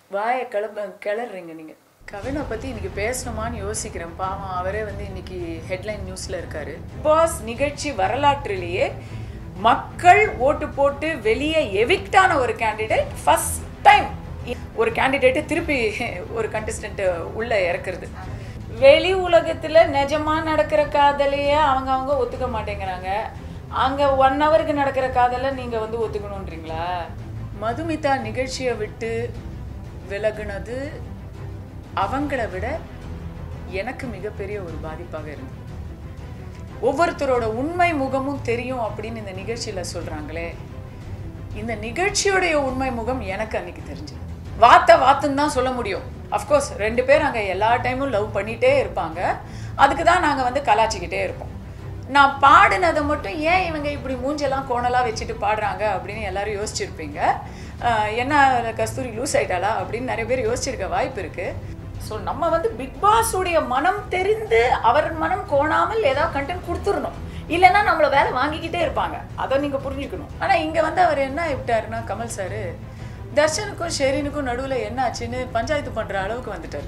வாயை கிளப்ப கிளறீங்க நீங்கள் கவினை பற்றி இன்னைக்கு பேசணுமான்னு யோசிக்கிறேன் பாவம் அவரே வந்து இன்னைக்கு ஹெட்லைன் நியூஸில் இருக்காரு பாஸ் நிகழ்ச்சி வரலாற்றிலேயே மக்கள் ஓட்டு போட்டு வெளியே எவிக்டான ஒரு கேண்டிடேட் ஃபர்ஸ்ட் டைம் ஒரு கேண்டிடேட்டை திருப்பி ஒரு கண்டஸ்டன்ட் உள்ள இறக்குறது வெளி உலகத்தில் நிஜமா நடக்கிற காதலையே அவங்க அவங்க ஒத்துக்க மாட்டேங்கிறாங்க அங்கே ஒன் ஹவருக்கு நடக்கிற காதலை நீங்கள் வந்து ஒத்துக்கணுன்றீங்களா மதுமிதா நிகழ்ச்சியை விட்டு விலகுனது அவங்கள விட எனக்கு மிகப்பெரிய ஒரு பாதிப்பாக இருந்தது ஒவ்வொருத்தரோட உண்மை முகமும் தெரியும் அப்படின்னு இந்த நிகழ்ச்சியில சொல்றாங்களே இந்த நிகழ்ச்சியோடைய உண்மை முகம் எனக்கு அன்னைக்கு தெரிஞ்சது வாத்த வாத்துன்னு தான் சொல்ல முடியும் அஃப்கோர்ஸ் ரெண்டு பேர் அங்கே எல்லா டைமும் லவ் பண்ணிட்டே இருப்பாங்க அதுக்கு தான் நாங்கள் வந்து கலாச்சிக்கிட்டே இருப்போம் நான் பாடினதை மட்டும் ஏன் இவங்க இப்படி மூஞ்செல்லாம் கோணலாக வச்சுட்டு பாடுறாங்க அப்படின்னு எல்லாரும் யோசிச்சிருப்பீங்க ஆஹ் என்ன கஸ்தூரி லூஸ் ஆயிட்டாளா அப்படின்னு நிறைய பேர் யோசிச்சிருக்க வாய்ப்பு இருக்குது ஸோ நம்ம வந்து பிக் பாஸுடைய மனம் தெரிந்து அவர் மனம் கோணாமல் ஏதாவது கண்டென்ட் கொடுத்துடணும் இல்லைன்னா நம்மளை வேலை வாங்கிக்கிட்டே இருப்பாங்க அதை நீங்கள் புரிஞ்சுக்கணும் ஆனால் இங்கே வந்து அவர் என்ன விட்டாருன்னா கமல் சார் தர்ஷனுக்கும் ஷெரீனுக்கும் நடுவில் என்ன ஆச்சுன்னு பஞ்சாயத்து பண்ணுற அளவுக்கு வந்துட்டார்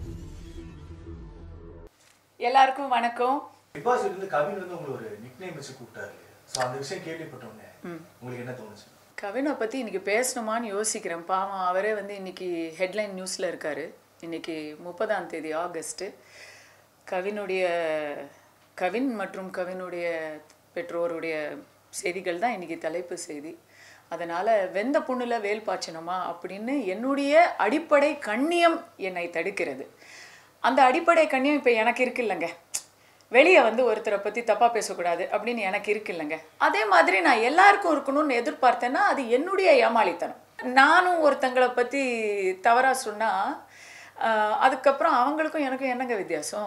எல்லாருக்கும் வணக்கம் பிக் பாஸ் இருந்து கவின் வந்து உங்களை ஒரு நிக் நேம் வச்சு கூப்பிட்டாரு ஸோ அந்த விஷயம் கேள்விப்பட்டோன்னே உங்களுக்கு என்ன தோணுச்சு கவினை பற்றி இன்னைக்கு பேசணுமான்னு யோசிக்கிறேன் பாவம் அவரே வந்து இன்னைக்கு ஹெட்லைன் நியூஸில் இருக்கார் இன்னைக்கு முப்பதாம் தேதி ஆகஸ்ட்டு கவினுடைய கவின் மற்றும் கவினுடைய பெற்றோருடைய செய்திகள் தான் இன்னைக்கு தலைப்பு செய்தி அதனால் வெந்த புண்ணில் வேல் பாய்ச்சணுமா அப்படின்னு என்னுடைய அடிப்படை கண்ணியம் என்னை தடுக்கிறது அந்த அடிப்படை கண்ணியம் இப்போ எனக்கு இருக்கு இல்லைங்க வெளியே வந்து ஒருத்தரை பற்றி தப்பாக பேசக்கூடாது அப்படின்னு எனக்கு இருக்கு இல்லைங்க அதே மாதிரி நான் எல்லாருக்கும் இருக்கணும்னு எதிர்பார்த்தேன்னா அது என்னுடைய ஏமாளித்தனம் நானும் ஒருத்தங்களை பற்றி தவறாக சொன்னால் அதுக்கப்புறம் அவங்களுக்கும் எனக்கும் என்னங்க வித்தியாசம்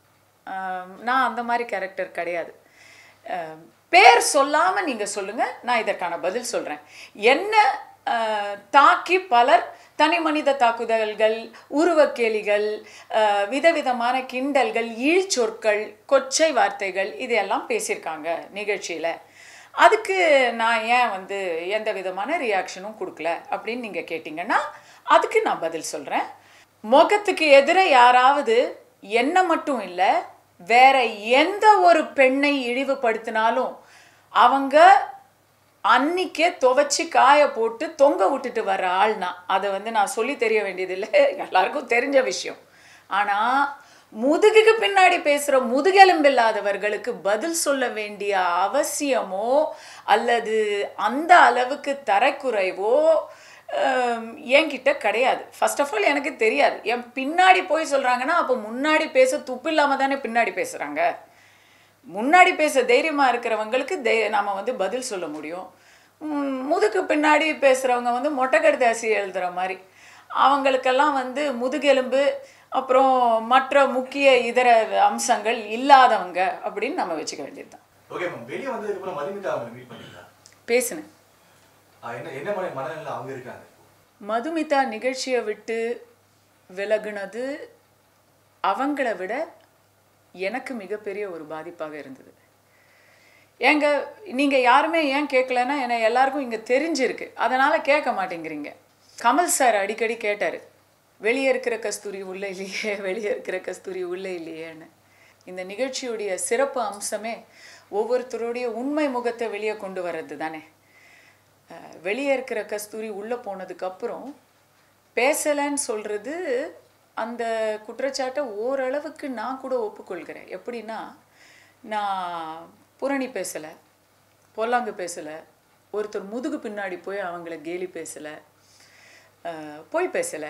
ஆஹ் நான் அந்த மாதிரி கேரக்டர் கிடையாது ஆஹ் பேர் சொல்லாமல் நீங்கள் சொல்லுங்கள் நான் இதற்கான பதில் சொல்கிறேன் என்ன ஆஹ் தாக்கி பலர் தனி மனித தாக்குதல்கள் உருவக்கேலிகள் ஆஹ் விதவிதமான கிண்டல்கள் ஈழ்ச்சொற்கள் கொச்சை வார்த்தைகள் இதையெல்லாம் பேசியிருக்காங்க நிகழ்ச்சியில் அதுக்கு நான் ஏன் வந்து எந்த விதமான ரியாக்ஷனும் கொடுக்கல அப்படின்னு நீங்கள் கேட்டிங்கன்னா அதுக்கு நான் பதில் சொல்கிறேன் முகத்துக்கு எதிர யாராவது என்ன மட்டும் இல்லை வேற எந்த ஒரு பெண்ணை இழிவுபடுத்தினாலும் அவங்க அன்னிக்கே துவைச்சி காய போட்டு தொங்க விட்டுட்டு வர ஆள்னா அதை வந்து நான் சொல்லி தெரிய வேண்டியதில்லை எல்லாருக்கும் தெரிஞ்ச விஷயம் ஆனால் முதுகுக்கு பின்னாடி பேசுகிற முதுகெலும்பில்லாதவர்களுக்கு பதில் சொல்ல வேண்டிய அவசியமோ அல்லது அந்த அளவுக்கு தரக்குறைவோ ஹம், என்கிட்ட கிடையாது ஃபர்ஸ்ட் ஆஃப் ஆல் எனக்கு தெரியாது என் பின்னாடி போய் சொல்கிறாங்கன்னா அப்போ முன்னாடி பேச துப்பு இல்லாமல் தானே பின்னாடி பேசுகிறாங்க முன்னாடி பேச தைரியமாக இருக்கிறவங்களுக்கு தை நாம வந்து பதில் சொல்ல முடியும் ம், முதுகு பின்னாடி பேசுகிறவங்க வந்து மொட்டைக்கடுதாசி எழுதுகிற மாதிரி அவங்களுக்கெல்லாம் வந்து முதுகெலும்பு அப்புறம் மற்ற முக்கிய இதர அம்சங்கள் இல்லாதவங்க அப்படின்னு நம்ம வச்சுக்க வேண்டியது தான் ஓகே மேம் வெளியே வந்ததுக்கு அப்புறம் மதுமிதா அவங்க மீட் பண்ணீங்களா பேசினேன் ஆ, என்ன என்ன மாதிரி மனநிலை அவங்க இருக்காங்க மதுமிதா நிகழ்ச்சியை விட்டு விலகுனது அவங்கள விட எனக்கு மிகப்பெரிய ஒரு பாதிப்பாக இருந்தது ஏங்க நீங்கள் யாருமே ஏன் கேட்கலன்னா என்ன எல்லாருக்கும் இங்கே தெரிஞ்சிருக்கு அதனால் கேட்க மாட்டேங்கிறீங்க கமல் சார் அடிக்கடி கேட்டார் வெளியே இருக்கிற கஸ்தூரி உள்ளே இல்லையே வெளியே இருக்கிற கஸ்தூரி உள்ளே இல்லையேன்னு இந்த நிகழ்ச்சியுடைய சிறப்பு அம்சமே ஒவ்வொருத்தருடைய உண்மை முகத்தை வெளியே கொண்டு வர்றது தானே அஹ் வெளியே இருக்கிற கஸ்தூரி உள்ளே போனதுக்கப்புறம் பேசலைன்னு சொல்கிறது அந்த குற்றச்சாட்டை ஓரளவுக்கு நான் கூட ஒப்புக்கொள்கிறேன் எப்படின்னா நான் புரணி பேசலை பொல்லாங்கு பேசலை ஒருத்தர் முதுகு பின்னாடி போய் அவங்கள கேலி பேசலை போய் பேசலை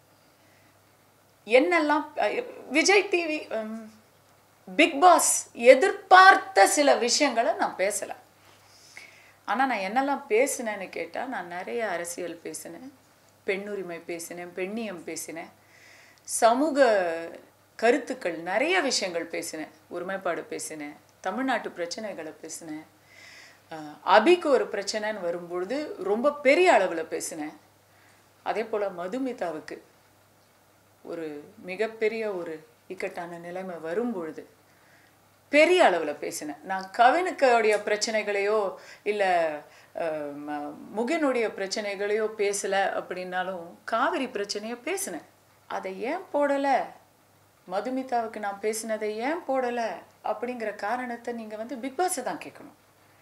என்னெல்லாம் அஹ், விஜய் டிவி பிக் பாஸ் எதிர்பார்த்த சில விஷயங்களை நான் பேசலை ஆனால் நான் என்னெல்லாம் பேசினேன்னு கேட்டால் நான் நிறைய அரசியல் பேசினேன் பெண்ணுரிமை பேசினேன் பெண்ணியம் பேசினேன் சமூக கருத்துக்கள் நிறைய விஷயங்கள் பேசினேன் ஒருமைப்பாடு பேசினேன் தமிழ்நாட்டு பிரச்சனைகளை பேசினேன் அஹ், அபிக்கு ஒரு பிரச்சனைன்னு வரும்பொழுது ரொம்ப பெரிய அளவில் பேசினேன் அதே போல் மதுமிதாவுக்கு ஒரு மிகப்பெரிய ஒரு இக்கட்டான நிலைமை வரும்பொழுது பெரிய அளவில் பேசினேன் நான் கவினுக்கோடைய பிரச்சனைகளையோ இல்லை அஹ், ம- முகினுடைய பிரச்சனைகளையோ பேசலை அப்படின்னாலும் காவிரி பிரச்சனையை பேசினேன் அதை ஏன் போடலை மதுமிதாவுக்கு நான் பேசினதை ஏன் போடலை அப்படிங்கிற காரணத்தை நீங்கள் வந்து பிக் பாஸை தான் கேட்கணும்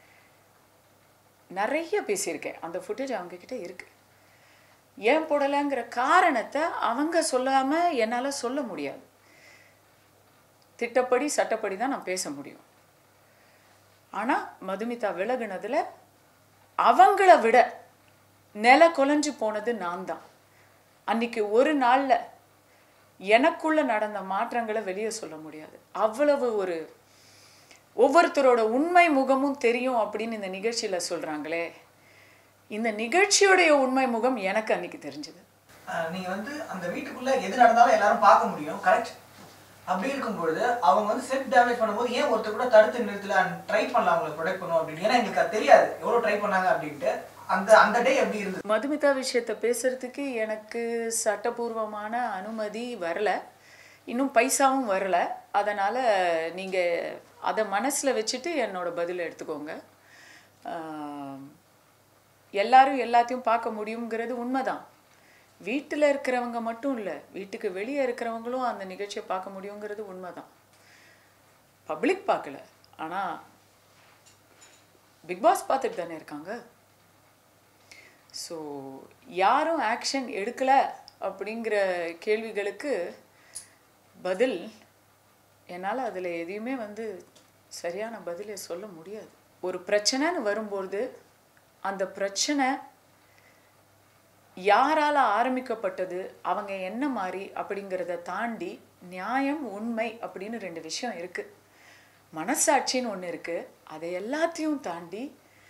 நிறைய பேசியிருக்கேன் அந்த ஃபுட்டேஜ் அவங்கக்கிட்ட இருக்கு ஏன் போடலைங்கிற காரணத்தை அவங்க சொல்லாமல் என்னால் சொல்ல முடியாது திட்டப்படி சட்டப்படி தான் நான் பேச முடியும் ஆனால் மதுமிதா விலகுனதுல அவங்கள விட நில குலைஞ்சு போனது நான் தான் அன்னைக்கு ஒரு நாளில் எனக்குள்ள நடந்த மாற்றங்களை வெளியே சொல்ல முடியாது அவ்வளவு ஒரு ஒவ்வொருத்தரோட உண்மை முகமும் தெரியும் அப்படின்னு இந்த நிகழ்ச்சியில சொல்றாங்களே இந்த நிகழ்ச்சியுடைய உண்மை முகம் எனக்கு அன்னைக்கு தெரிஞ்சது ஆஹ் நீங்க வந்து அந்த வீட்டுக்குள்ள எது நடந்தாலும் எல்லாரும் பார்க்க முடியும் கரெக்ட் அப்படி இருக்கும் பொழுது அவங்க வந்து செல்ஃப் டேமேஜ் பண்ணும்போது ஏன் ஒருத்தர் கூட தடுத்து நிறுத்தல ட்ரை பண்ணலாம் அவங்களை ப்ரொடெக்ட் பண்ணும் அப்படின்னு ஏன்னா எங்களுக்கு அது தெரியாது எவ்வளவு ட்ரை பண்ணாங்க அப்படின்ட்டு அந்த அந்த டே எப்படி இருந்தது மதுமிதா விஷயத்தை பேசுறதுக்கு எனக்கு சட்டபூர்வமான அனுமதி வரல இன்னும் பைசாவும் வரல அதனால் நீங்கள் அதை மனசில் வச்சுட்டு என்னோட பதிலை எடுத்துக்கோங்க ஆம், எல்லாரும் எல்லாத்தையும் பார்க்க முடியுங்கிறது உண்மைதான் வீட்டில் இருக்கிறவங்க மட்டும் இல்லை வீட்டுக்கு வெளியே இருக்கிறவங்களும் அந்த நிகழ்ச்சியை பார்க்க முடியுங்கிறது உண்மைதான் பப்ளிக் பார்க்கல ஆனால் பிக் பாஸ் பார்த்துட்டு தானே இருக்காங்க ஸோ யாரும் ஆக்ஷன் எடுக்கல அப்படிங்கிற கேள்விகளுக்கு பதில் என்னால் அதில் எதையுமே வந்து சரியான பதிலை சொல்ல முடியாது ஒரு பிரச்சனைன்னு வரும்போது அந்த பிரச்சனை யாரால ஆரம்பிக்கப்பட்டது அவங்க என்ன மாதிரி அப்படிங்கிறத தாண்டி நியாயம் உண்மை அப்படின்னு ரெண்டு விஷயம் இருக்கு மனசாட்சின்னு ஒன்று இருக்கு அதை எல்லாத்தையும் தாண்டி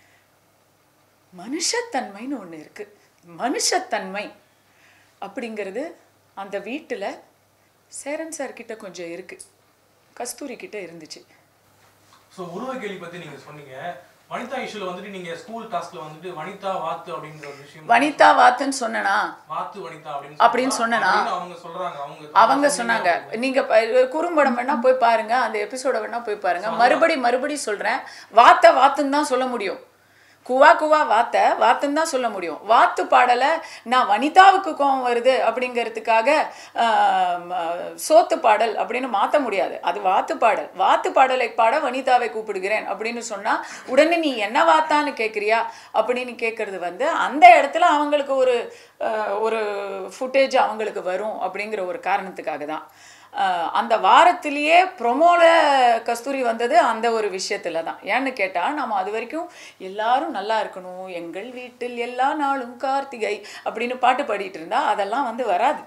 மனுஷத்தன்மைன்னு ஒன்று இருக்கு மனுஷத்தன்மை அப்படிங்கிறது அந்த வீட்டில் சேரன் சார் கிட்ட கொஞ்சம் இருக்கு கஸ்தூரி கிட்ட இருந்துச்சு ஸோ உருவ கேள்வி பத்தி நீங்க சொன்னீங்க வனிதா இஷ்யூல வந்துட்டு நீங்க ஸ்கூல் டாஸ்க்ல வந்துட்டு வனிதா வாத்து அப்படிங்கிற ஒரு விஷயம் வனிதா வாத்துன்னு சொன்னனா வாத்து வனிதா அப்படின்னு அப்படின்னு சொன்னனா? அப்படின்னு அவங்க சொல்றாங்க அவங்க அவங்க சொன்னாங்க நீங்க ப- குறும்படம் வேணா போய் பாருங்க அந்த எபிசோட வேணா போய் பாருங்க மறுபடி மறுபடி சொல்றேன் வாத்த வாத்துன்னு தான் சொல்ல முடியும் குவா குவா வாத்த வாத்துன்னு தான் சொல்ல முடியும் வாத்து பாடலை நான் வனிதாவுக்கு கோவம் வருது அப்படிங்கிறதுக்காக ஆம், ஆஹ், சோத்து பாடல் அப்படின்னு மாற்ற முடியாது அது வாத்து பாடல் வாத்து பாடலை பாட வனிதாவை கூப்பிடுகிறேன் அப்படின்னு சொன்னா உடனே நீ என்ன வாத்தான்னு கேட்குறியா அப்படின்னு கேட்கறது வந்து அந்த இடத்துல அவங்களுக்கு ஒரு ஆஹ், ஒரு ஃபுட்டேஜ் அவங்களுக்கு வரும் அப்படிங்கிற ஒரு காரணத்துக்காக தான் ஆஹ், அந்த வாரத்திலேயே ப்ரொமோல கஸ்தூரி வந்தது அந்த ஒரு விஷயத்துல தான் ஏன்னு கேட்டால் நம்ம அது வரைக்கும் எல்லாரும் நல்லா இருக்கணும் எங்கள் வீட்டில் எல்லா நாளும் கார்த்திகை அப்படின்னு பாட்டு பாடிட்டு இருந்தா அதெல்லாம் வந்து வராது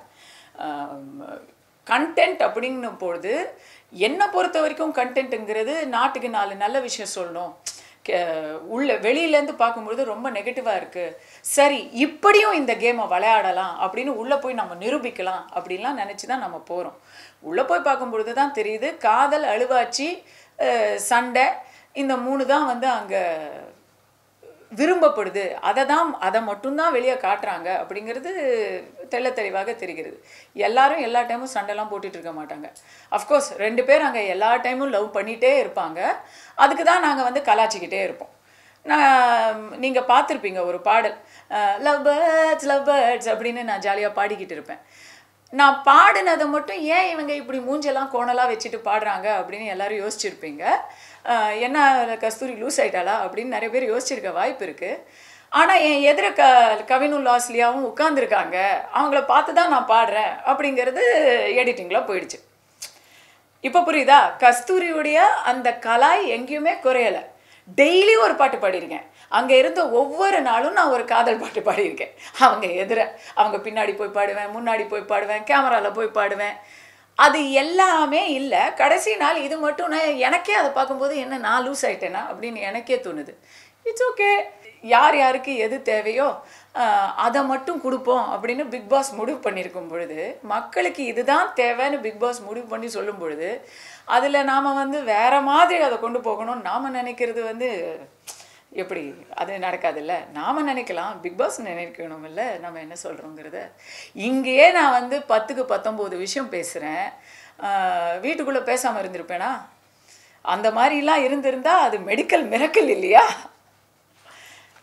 கண்டென்ட் அப்படின்னும் பொழுது என்னை பொறுத்த வரைக்கும் கண்டென்ட்டுங்கிறது நாட்டுக்கு நாலு நல்ல விஷயம் சொல்லணும் கே- உள்ள வெளியிலேருந்து பார்க்கும்பொழுது ரொம்ப நெகட்டிவாக இருக்குது சரி இப்படியும் இந்த கேமை விளையாடலாம் அப்படின்னு உள்ளே போய் நம்ம நிரூபிக்கலாம் அப்படின்லாம் நினச்சி தான் நம்ம போகிறோம் உள்ளே போய் பார்க்கும்பொழுது தான் தெரியுது காதல் அழுவாச்சி அஹ், சண்டை இந்த மூணு தான் வந்து அங்கே விரும்பப்படுது அதை தான் அதை மட்டும்தான் வெளியே காட்டுறாங்க அப்படிங்கிறது தெள்ளத் தெளிவாக தெரிகிறது எல்லாரும் எல்லா டைமும் சண்டைலாம் போட்டுட்டு இருக்க மாட்டாங்க அஃப்கோர்ஸ் ரெண்டு பேர் அங்கே எல்லா டைமும் லவ் பண்ணிகிட்டே இருப்பாங்க அதுக்கு தான் நாங்கள் வந்து கலாச்சிக்கிட்டே இருப்போம் நான் நீங்கள் பார்த்துருப்பீங்க ஒரு பாடல் லவ் பேர்ட்ஸ் லவ் பேர்ட்ஸ் அப்படின்னு நான் ஜாலியாக பாடிக்கிட்டு இருப்பேன் நான் பாடினதை மட்டும் ஏன் இவங்க இப்படி மூஞ்செல்லாம் கோணலாக வச்சுட்டு பாடுறாங்க அப்படின்னு எல்லாரும் யோசிச்சிருப்பீங்க அஹ் என்ன கஸ்தூரி லூஸ் ஆயிட்டாளா அப்படின்னு நிறைய பேர் யோசிச்சிருக்க வாய்ப்பு இருக்குது ஆனால் என் எதிர க கவினுல்லாஸ்லியாவும் உட்காந்துருக்காங்க அவங்கள பார்த்து தான் நான் பாடுறேன் அப்படிங்கிறது எடிட்டிங்கில் போயிடுச்சு இப்போ புரியுதா கஸ்தூரியுடைய அந்த கலாய் எங்கேயுமே குறையலை டெய்லி ஒரு பாட்டு பாடியிருக்கேன் அங்கே இருந்த ஒவ்வொரு நாளும் நான் ஒரு காதல் பாட்டு பாடியிருக்கேன் அவங்க எதிர அவங்க பின்னாடி போய் பாடுவேன் முன்னாடி போய் பாடுவேன் கேமராவில் போய் பாடுவேன் அது எல்லாமே இல்லை கடைசி நாள் இது மட்டும் நான் எனக்கே அதை பார்க்கும்போது என்ன நான் லூஸ் ஆயிட்டேனா அப்படின்னு எனக்கே தோணுது இட்ஸ் ஓகே யார் யாருக்கு எது தேவையோ ஆஹ், அதை மட்டும் கொடுப்போம் அப்படின்னு பிக் பாஸ் முடிவு பண்ணியிருக்கும் பொழுது மக்களுக்கு இதுதான் தேவைன்னு பிக் பாஸ் முடிவு பண்ணி சொல்லும் பொழுது அதில் நாம் வந்து வேற மாதிரி அதை கொண்டு போகணும்னு நாம் நினைக்கிறது வந்து எப்படி அது நடக்காதுல்ல நாம் நினைக்கலாம் பிக் பாஸ் நினைக்கணும் இல்லை நம்ம என்ன சொல்கிறோங்கிறத இங்கேயே நான் வந்து பத்துக்கு பத்தொம்போது விஷயம் பேசுகிறேன் வீட்டுக்குள்ளே பேசாமல் இருந்திருப்பேனா அந்த மாதிரிலாம் இருந்திருந்தா அது மெடிக்கல் மிரக்கல் இல்லையா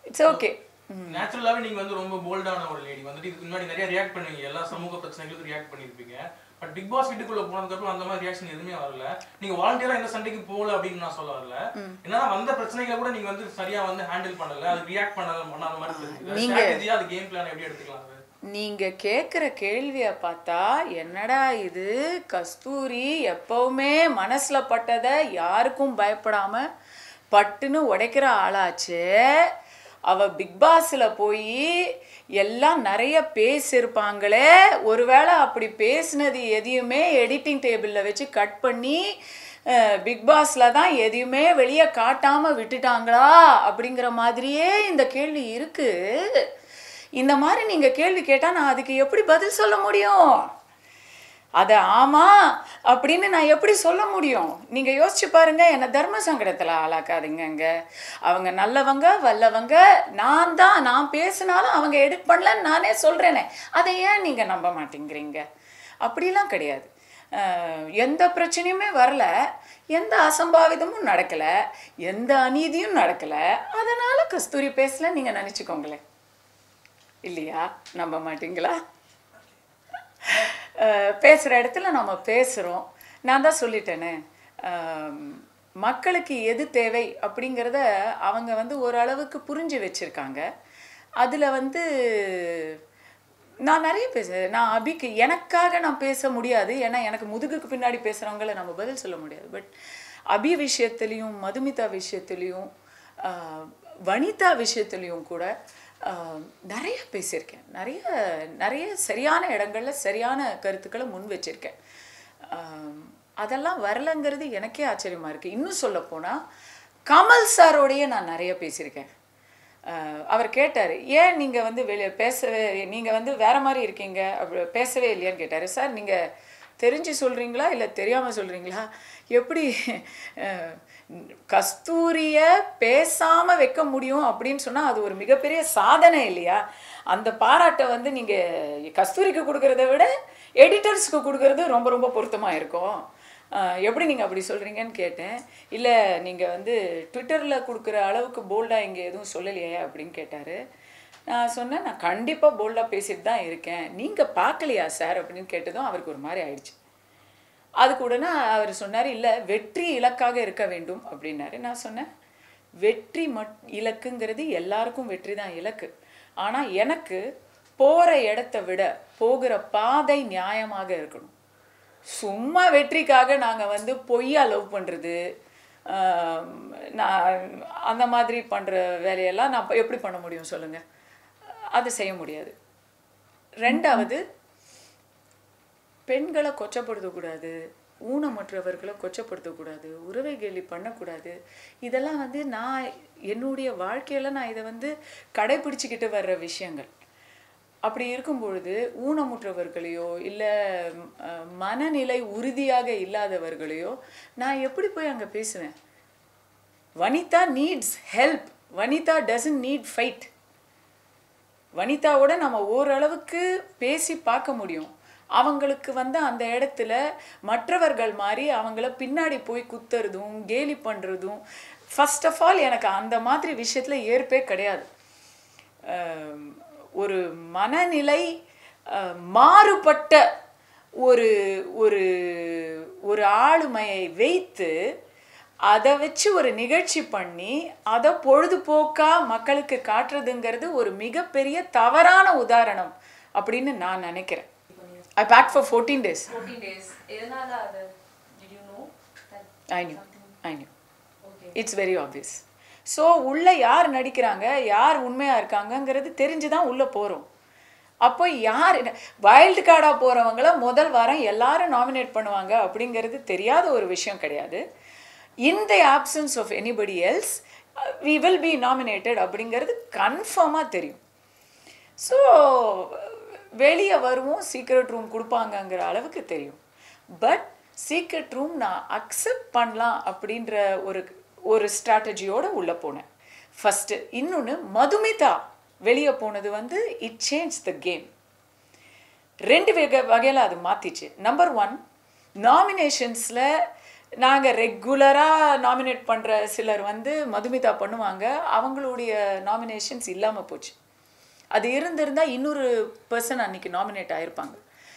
இட்ஸ் ஓகே நேச்சுரலாவே நீங்க வந்து ரொம்ப போல்டான ஒரு லேடி வந்துட்டு இதுக்கு முன்னாடி நிறைய ரியாக்ட் பண்ணுவீங்க எல்லா சமூக பிரச்சனைகளுக்கும் ரியாக்ட் பண்ணிருப்பீங்க பட் பிக் பாஸ் வீட்டுக்குள்ள போனதுக்கு அப்புறம் அந்த மாதிரி ரியாக்ஷன் எதுவுமே வரல நீங்க வாலண்டியரா எந்த சண்டைக்கு போகல அப்படின்னு நான் சொல்ல வரல என்னன்னா வந்த பிரச்சனைகளை கூட நீங்க வந்து சரியா வந்து ஹேண்டில் பண்ணல அது ரியாக்ட் பண்ணல பண்ணாத மாதிரி தெரியுது நீங்க- ஸ்ட்ராட்டஜியா அது கேம் பிளான் எப்படி எடுத்துக்கலாம் அது நீங்க கேட்குற கேள்வியை பார்த்தா என்னடா இது கஸ்தூரி எப்பவுமே மனசுல பட்டதை யாருக்கும் பயப்படாம பட்டுன்னு உடைக்கிற ஆளாச்சே அவ பிக் பாஸ்ல போய் எல்லாம் நிறைய பேசியிருப்பாங்களே ஒருவேளை அப்படி பேசினது எதையுமே எடிட்டிங் டேபிளில் வச்சு கட் பண்ணி பிக் பாஸ்ல தான் எதையுமே வெளியே காட்டாம விட்டுட்டாங்களா அப்படிங்கிற மாதிரியே இந்த கேள்வி இருக்கு இந்த மாதிரி நீங்க கேள்வி கேட்டா நான் அதுக்கு எப்படி பதில் சொல்ல முடியும் அதை ஆமா அப்படின்னு நான் எப்படி சொல்ல முடியும் நீங்க யோசிச்சு பாருங்க என்ன தர்ம சங்கடத்துல ஆளாக்காதீங்கங்க அவங்க நல்லவங்க வல்லவங்க நான் தான் நான் பேசினாலும் அவங்க எடிட் பண்ணலன்னு நானே சொல்றேனே அதை ஏன் நீங்க நம்ப மாட்டேங்கிறீங்க அப்படிலாம் கிடையாது அஹ், எந்த பிரச்சனையுமே வரல எந்த அசம்பாவிதமும் நடக்கல எந்த அநீதியும் நடக்கல அதனால கஸ்தூரி பேசல நீங்க நினைச்சுக்கோங்களேன் இல்லையா நம்ப மாட்டீங்களா அஹ் பேசுற இடத்துல நம்ம பேசுறோம் நான் தான் சொல்லிட்டேனே அஹ் மக்களுக்கு எது தேவை அப்படிங்கிறத அவங்க வந்து ஓரளவுக்கு புரிஞ்சு வச்சிருக்காங்க அதுல வந்து நான் நிறைய பேச நான் அபிக்கு எனக்காக நான் பேச முடியாது ஏன்னா எனக்கு முதுகுக்கு பின்னாடி பேசுறவங்கள நம்ம பதில் சொல்ல முடியாது பட் அபி விஷயத்துலேயும் மதுமிதா விஷயத்துலேயும் ஆஹ், வனிதா விஷயத்துலேயும் கூட ஆஹ், நிறைய பேசியிருக்கேன் நிறைய நிறைய சரியான இடங்கள்ல சரியான கருத்துக்களை முன் வச்சிருக்கேன் ஆஹ், அதெல்லாம் வரலங்கிறது எனக்கே ஆச்சரியமா இருக்கு இன்னும் சொல்ல போனா கமல் சாரோடையே நான் நிறைய பேசியிருக்கேன் அஹ் அவர் கேட்டார் ஏன் நீங்கள் வந்து வெளியே பேசவே நீங்கள் வந்து வேற மாதிரி இருக்கீங்க அப்படி பேசவே இல்லையான்னு கேட்டார் சார் நீங்கள் தெரிஞ்சு சொல்கிறீங்களா இல்லை தெரியாமல் சொல்கிறீங்களா எப்படி அஹ், கஸ்தூரியை பேசாமல் வைக்க முடியும் அப்படின்னு சொன்னால் அது ஒரு மிகப்பெரிய சாதனை இல்லையா அந்த பாராட்டை வந்து நீங்கள் கஸ்தூரிக்கு கொடுக்கறத விட எடிட்டர்ஸ்க்கு கொடுக்கறது ரொம்ப ரொம்ப பொருத்தமாக இருக்கும் ஆஹ் எப்படி நீங்கள் அப்படி சொல்கிறீங்கன்னு கேட்டேன் இல்லை நீங்கள் வந்து ட்விட்டரில் கொடுக்குற அளவுக்கு போல்டாக இங்கே எதுவும் சொல்லலையே அப்படின்னு கேட்டார் நான் சொன்னேன் நான் கண்டிப்பாக போல்டாக பேசிட்டு தான் இருக்கேன் நீங்கள் பார்க்கலையா சார் அப்படின்னு கேட்டதும் அவருக்கு ஒரு மாதிரி ஆயிடுச்சு அதுக்கு உடனே அவர் சொன்னார் இல்லை வெற்றி இலக்காக இருக்க வேண்டும் அப்படின்னாரு நான் சொன்னேன் வெற்றி மட் இலக்குங்கிறது எல்லாருக்கும் வெற்றி தான் இலக்கு ஆனால் எனக்கு போகிற இடத்த விட போகிற பாதை நியாயமாக இருக்கணும் சும்மா வெற்றிக்காக நாங்கள் வந்து பொய்யா லவ் பண்ணுறது நான் அந்த மாதிரி பண்ணுற வேலையெல்லாம் நான் இப்ப எப்படி பண்ண முடியும் சொல்லுங்கள் அது செய்ய முடியாது ரெண்டாவது பெண்களை கொச்சப்படுத்தக்கூடாது ஊனமற்றவர்களை கொச்சப்படுத்தக்கூடாது உறவை கேலி பண்ணக்கூடாது இதெல்லாம் வந்து நான் என்னுடைய வாழ்க்கையில நான் இதை வந்து கடைபிடிச்சிக்கிட்டு வர்ற விஷயங்கள் அப்படி இருக்கும் பொழுது ஊனமுற்றவர்களையோ இல்லை மனநிலை உறுதியாக இல்லாதவர்களையோ நான் எப்படி போய் அங்கே பேசுவேன் Vanitha needs help Vanitha doesn't need fight வனிதாவோட நம்ம ஓரளவுக்கு பேசி பார்க்க முடியும் அவங்களுக்கு வந்து அந்த இடத்துல மற்றவர்கள் மாதிரி அவங்கள பின்னாடி போய் குத்துறதும் கேலி பண்ணுறதும் ஃபர்ஸ்ட் ஆஃப் ஆல் எனக்கு அந்த மாதிரி விஷயத்தில் ஏற்பே கிடையாது அஹ் ஒரு மனநிலை அஹ், மாறுபட்ட ஒரு ஒரு ஒரு ஆளுமையை வைத்து அதை வச்சு ஒரு நிகழ்ச்சி பண்ணி அதை பொழுதுபோக்கா மக்களுக்கு காட்டுறதுங்கிறது ஒரு மிகப்பெரிய தவறான உதாரணம் அப்படின்னு நான் நினைக்கிறேன் I pack for fourteen days 14 days. எதனால அது did you know that I knew I knew okay it's very obvious so உள்ளே யார் நடிக்கிறாங்க யார் உண்மையாக இருக்காங்கங்கிறது தெரிஞ்சு தான் உள்ளே போகிறோம் அப்போ யார் வைல்டு கார்டாக போகிறவங்கள முதல் வாரம் எல்லாரும் நாமினேட் பண்ணுவாங்க அப்படிங்கிறது தெரியாத ஒரு விஷயம் கிடையாது in the absence of anybody else we will be nominated அப்படிங்கிறது கன்ஃபார்மாக தெரியும் ஸோ வெளியே வருவோம் சீக்ரெட் ரூம் கொடுப்பாங்கங்கிற அளவுக்கு தெரியும் பட் சீக்ரெட் ரூம் நான் அக்செப்ட் பண்ணலாம் அப்படின்ற ஒரு ஒரு ஸ்ட்ராட்டஜியோடு உள்ளே போனேன் ஃபஸ்ட்டு இன்னொன்று மதுமிதா வெளியே போனது வந்து இட் சேஞ்ச் த கேம் ரெண்டு வகை வகையில் அது மாற்றிச்சு நம்பர் ஒன் நாமினேஷன்ஸில் நாங்கள் ரெகுலராக நாமினேட் பண்ணுற சிலர் வந்து மதுமிதா பண்ணுவாங்க அவங்களுடைய நாமினேஷன்ஸ் இல்லாமல் போச்சு அது இருந்திருந்தா இன்னொரு பர்சன் அன்னைக்கு நாமினேட் ஆயிருப்பாங்க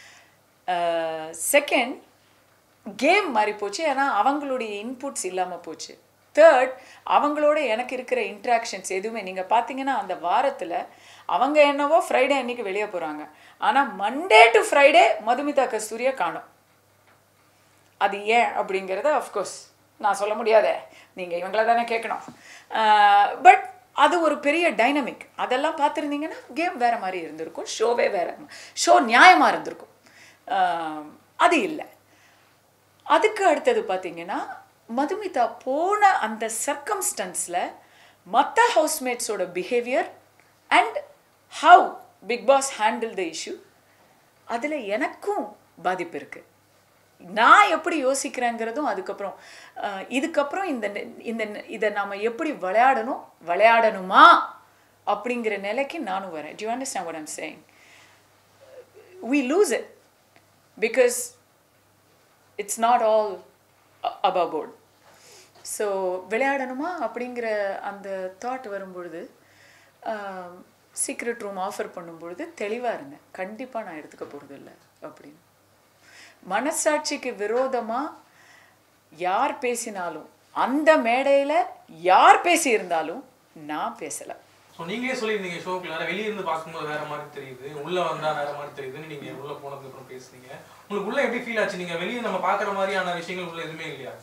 செகண்ட் கேம் மாறி போச்சு ஏன்னா அவங்களுடைய இன்புட்ஸ் இல்லாமல் போச்சு தேர்ட் அவங்களோட எனக்கு இருக்கிற இன்ட்ராக்ஷன்ஸ் எதுவுமே நீங்கள் பார்த்தீங்கன்னா அந்த வாரத்தில் அவங்க என்னவோ ஃப்ரைடே அன்னைக்கு வெளியே போகிறாங்க ஆனால் மண்டே டு ஃப்ரைடே மதுமிதா கஸ்தூரியை காணும் அது ஏன் அப்படிங்கிறத அஃப்கோர்ஸ் நான் சொல்ல முடியாதே நீங்கள் இவங்கள தானே கேட்கணும் பட் அது ஒரு பெரிய டைனமிக் அதெல்லாம் பார்த்துருந்தீங்கன்னா கேம் வேற மாதிரி இருந்திருக்கும் ஷோவே வேற ஷோ நியாயமாக இருந்திருக்கும் ஆஹ் அது இல்லை அதுக்கு அடுத்தது பார்த்தீங்கன்னா மதுமிதா போன அந்த சர்க்கம்ஸ்டன்ஸில் மற்ற ஹவுஸ்மேட்ஸோட behaviour and how Bigg Boss handle the issue அதில் எனக்கும் பாதிப்பு இருக்குது நான் எப்படி யோசிக்கிறேங்கிறதும் அதுக்கப்புறம் அஹ், இதுக்கப்புறம் இந்த நெ- இந்த நெ- இதை நாம் எப்படி விளையாடணும் விளையாடணுமா அப்படிங்கிற நிலைக்கு நானும் வரேன் to you understand what I'm saying we lose it because it's not all a- above board so விளையாடணுமா அப்படிங்கிற அந்த தாட் வரும்பொழுது சீக்ரெட் ரூம் ஆஃபர் பண்ணும்பொழுது தெளிவாக இருந்தேன் கண்டிப்பாக நான் எடுத்துக்க போகிறது இல்லை அப்படின்னு மனசாட்சிக்கு விரோதமாக யார் பேசினாலும் அந்த மேடையில் யார் பேசியிருந்தாலும் நான் பேசலை ஸோ நீங்களே சொல்லியிருந்தீங்க ஷோக்குள்ள வெளிய இருந்து பார்க்கும்போது வேற மாதிரி தெரியுது உள்ள வந்தா வேற மாதிரி தெரியுதுன்னு நீங்க உள்ள போனதுக்கு அப்புறம் பேசுனீங்க உங்களுக்கு உள்ள எப்படி ஃபீல் ஆச்சு நீங்க வெளியே நம்ம பார்க்குற மாதிரியான விஷயங்கள் உள்ள எதுவுமே இல்லையா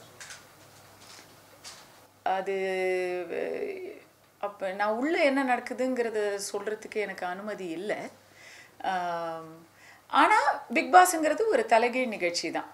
அது அப்போ நான் உள்ளே என்ன நடக்குதுங்கிறத சொல்கிறதுக்கு எனக்கு அனுமதி இல்லை ஆனால் பிக் பாஸ்ங்கிறது ஒரு தலைகீழ் நிகழ்ச்சி தான்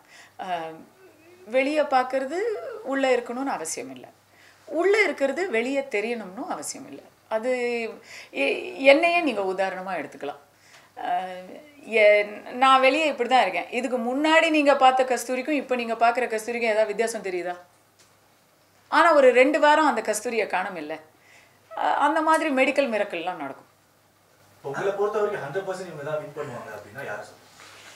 வெளியே பார்க்கறது உள்ளே இருக்கணும்னு அவசியம் இல்லை உள்ளே இருக்கிறது வெளியே தெரியணும்னு அவசியம் இல்லை அது எ- என்னையே நீங்கள் உதாரணமாக எடுத்துக்கலாம் ஆஹ் எ- நான் வெளியே இப்படி தான் இருக்கேன் இதுக்கு முன்னாடி நீங்கள் பார்த்த கஸ்தூரிக்கும் இப்போ நீங்கள் பார்க்குற கஸ்தூரிக்கும் ஏதாவது வித்தியாசம் தெரியுதா ஆனால் ஒரு ரெண்டு வாரம் அந்த கஸ்தூரியை காணோம் இல்லை அஹ் அந்த மாதிரி மெடிக்கல் மிரக்கல்லாம் நடக்கும் இப்போ உங்களை பொறுத்த வரைக்கும் ஹண்ட்ரட் பர்சன்ட் இவங்க தான் வின் பண்ணுவாங்க அப்படின்னா யார் சொல்லுங்க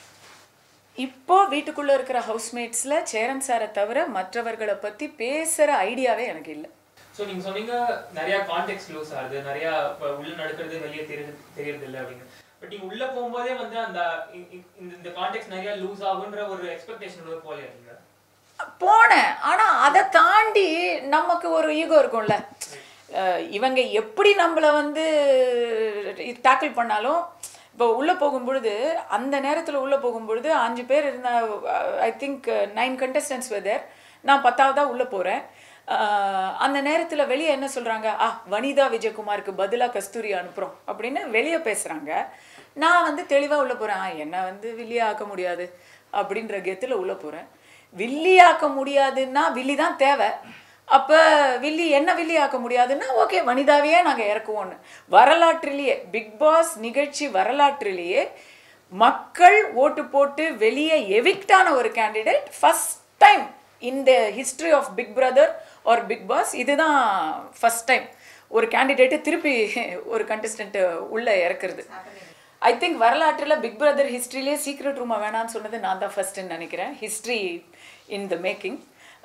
இப்போ வீட்டுக்குள்ளே இருக்கிற ஹவுஸ்மேட்ஸில் சேரன் சாரை தவிர மற்றவர்களை பற்றி பேசுகிற ஐடியாவே எனக்கு இல்லை ஸோ நீங்க சொன்னீங்க நிறைய கான்டெக்ட் லூஸ் ஆகுது நிறைய இப்ப உள்ள நடக்கிறது வெளியே தெரிய தெரியறது இல்லை அப்படின்னு பட் நீங்க உள்ள போகும்போதே வந்து அந்த இ- இ- இந்த இந்த கான்டெக்ட் நிறைய லூஸ் ஆகுன்ற ஒரு எக்ஸ்பெக்டேஷன் போலையா நீங்க போனேன் ஆனால் அதை தாண்டி நமக்கு ஒரு ஈகோ இருக்கும்ல அஹ் இவங்க எப்படி நம்மளை வந்து டேக்கிள் பண்ணாலும் இப்போ உள்ளே போகும்பொழுது அந்த நேரத்தில் உள்ளே போகும்பொழுது அஞ்சு பேர் இருந்த I think nine contestants whether நான் பத்தாவதாக உள்ளே போகிறேன் அந்த நேரத்தில் வெளியே என்ன சொல்கிறாங்க ஆ வனிதா விஜயகுமாருக்கு பதிலாக கஸ்தூரி அனுப்புகிறோம் அப்படின்னு வெளியே பேசுகிறாங்க நான் வந்து தெளிவாக உள்ளே போகிறேன் என்னை வந்து வில்லியா ஆக்க முடியாது அப்படின்ற கெத்தில் உள்ளே போகிறேன் வில்லியாக்க முடியாதுன்னா வில்லி தான் தேவை அப்போ வில்லி என்ன வில்லி ஆக்க முடியாதுன்னா ஓகே வனிதாவையே நாங்கள் இறக்குவோன்னு வரலாற்றிலேயே பிக் பாஸ் நிகழ்ச்சி வரலாற்றிலேயே மக்கள் ஓட்டு போட்டு வெளியே எவிக்டான ஒரு கேண்டிடேட் ஃபஸ்ட் டைம் இந்த history of Big Brother or Bigg Boss இதுதான் ஃபஸ்ட் டைம் ஒரு கேண்டிடேட்டு திருப்பி ஒரு கண்டஸ்டண்ட்டு உள்ளே இறக்குறது ஐ திங்க் வரலாற்றில் பிக் பிரதர் ஹிஸ்ட்ரியிலே சீக்ரெட் ரூமை வேணான்னு சொன்னது நான் தான் ஃபர்ஸ்ட்னு நினைக்கிறேன் ஹிஸ்ட்ரி இன் த மேக்கிங்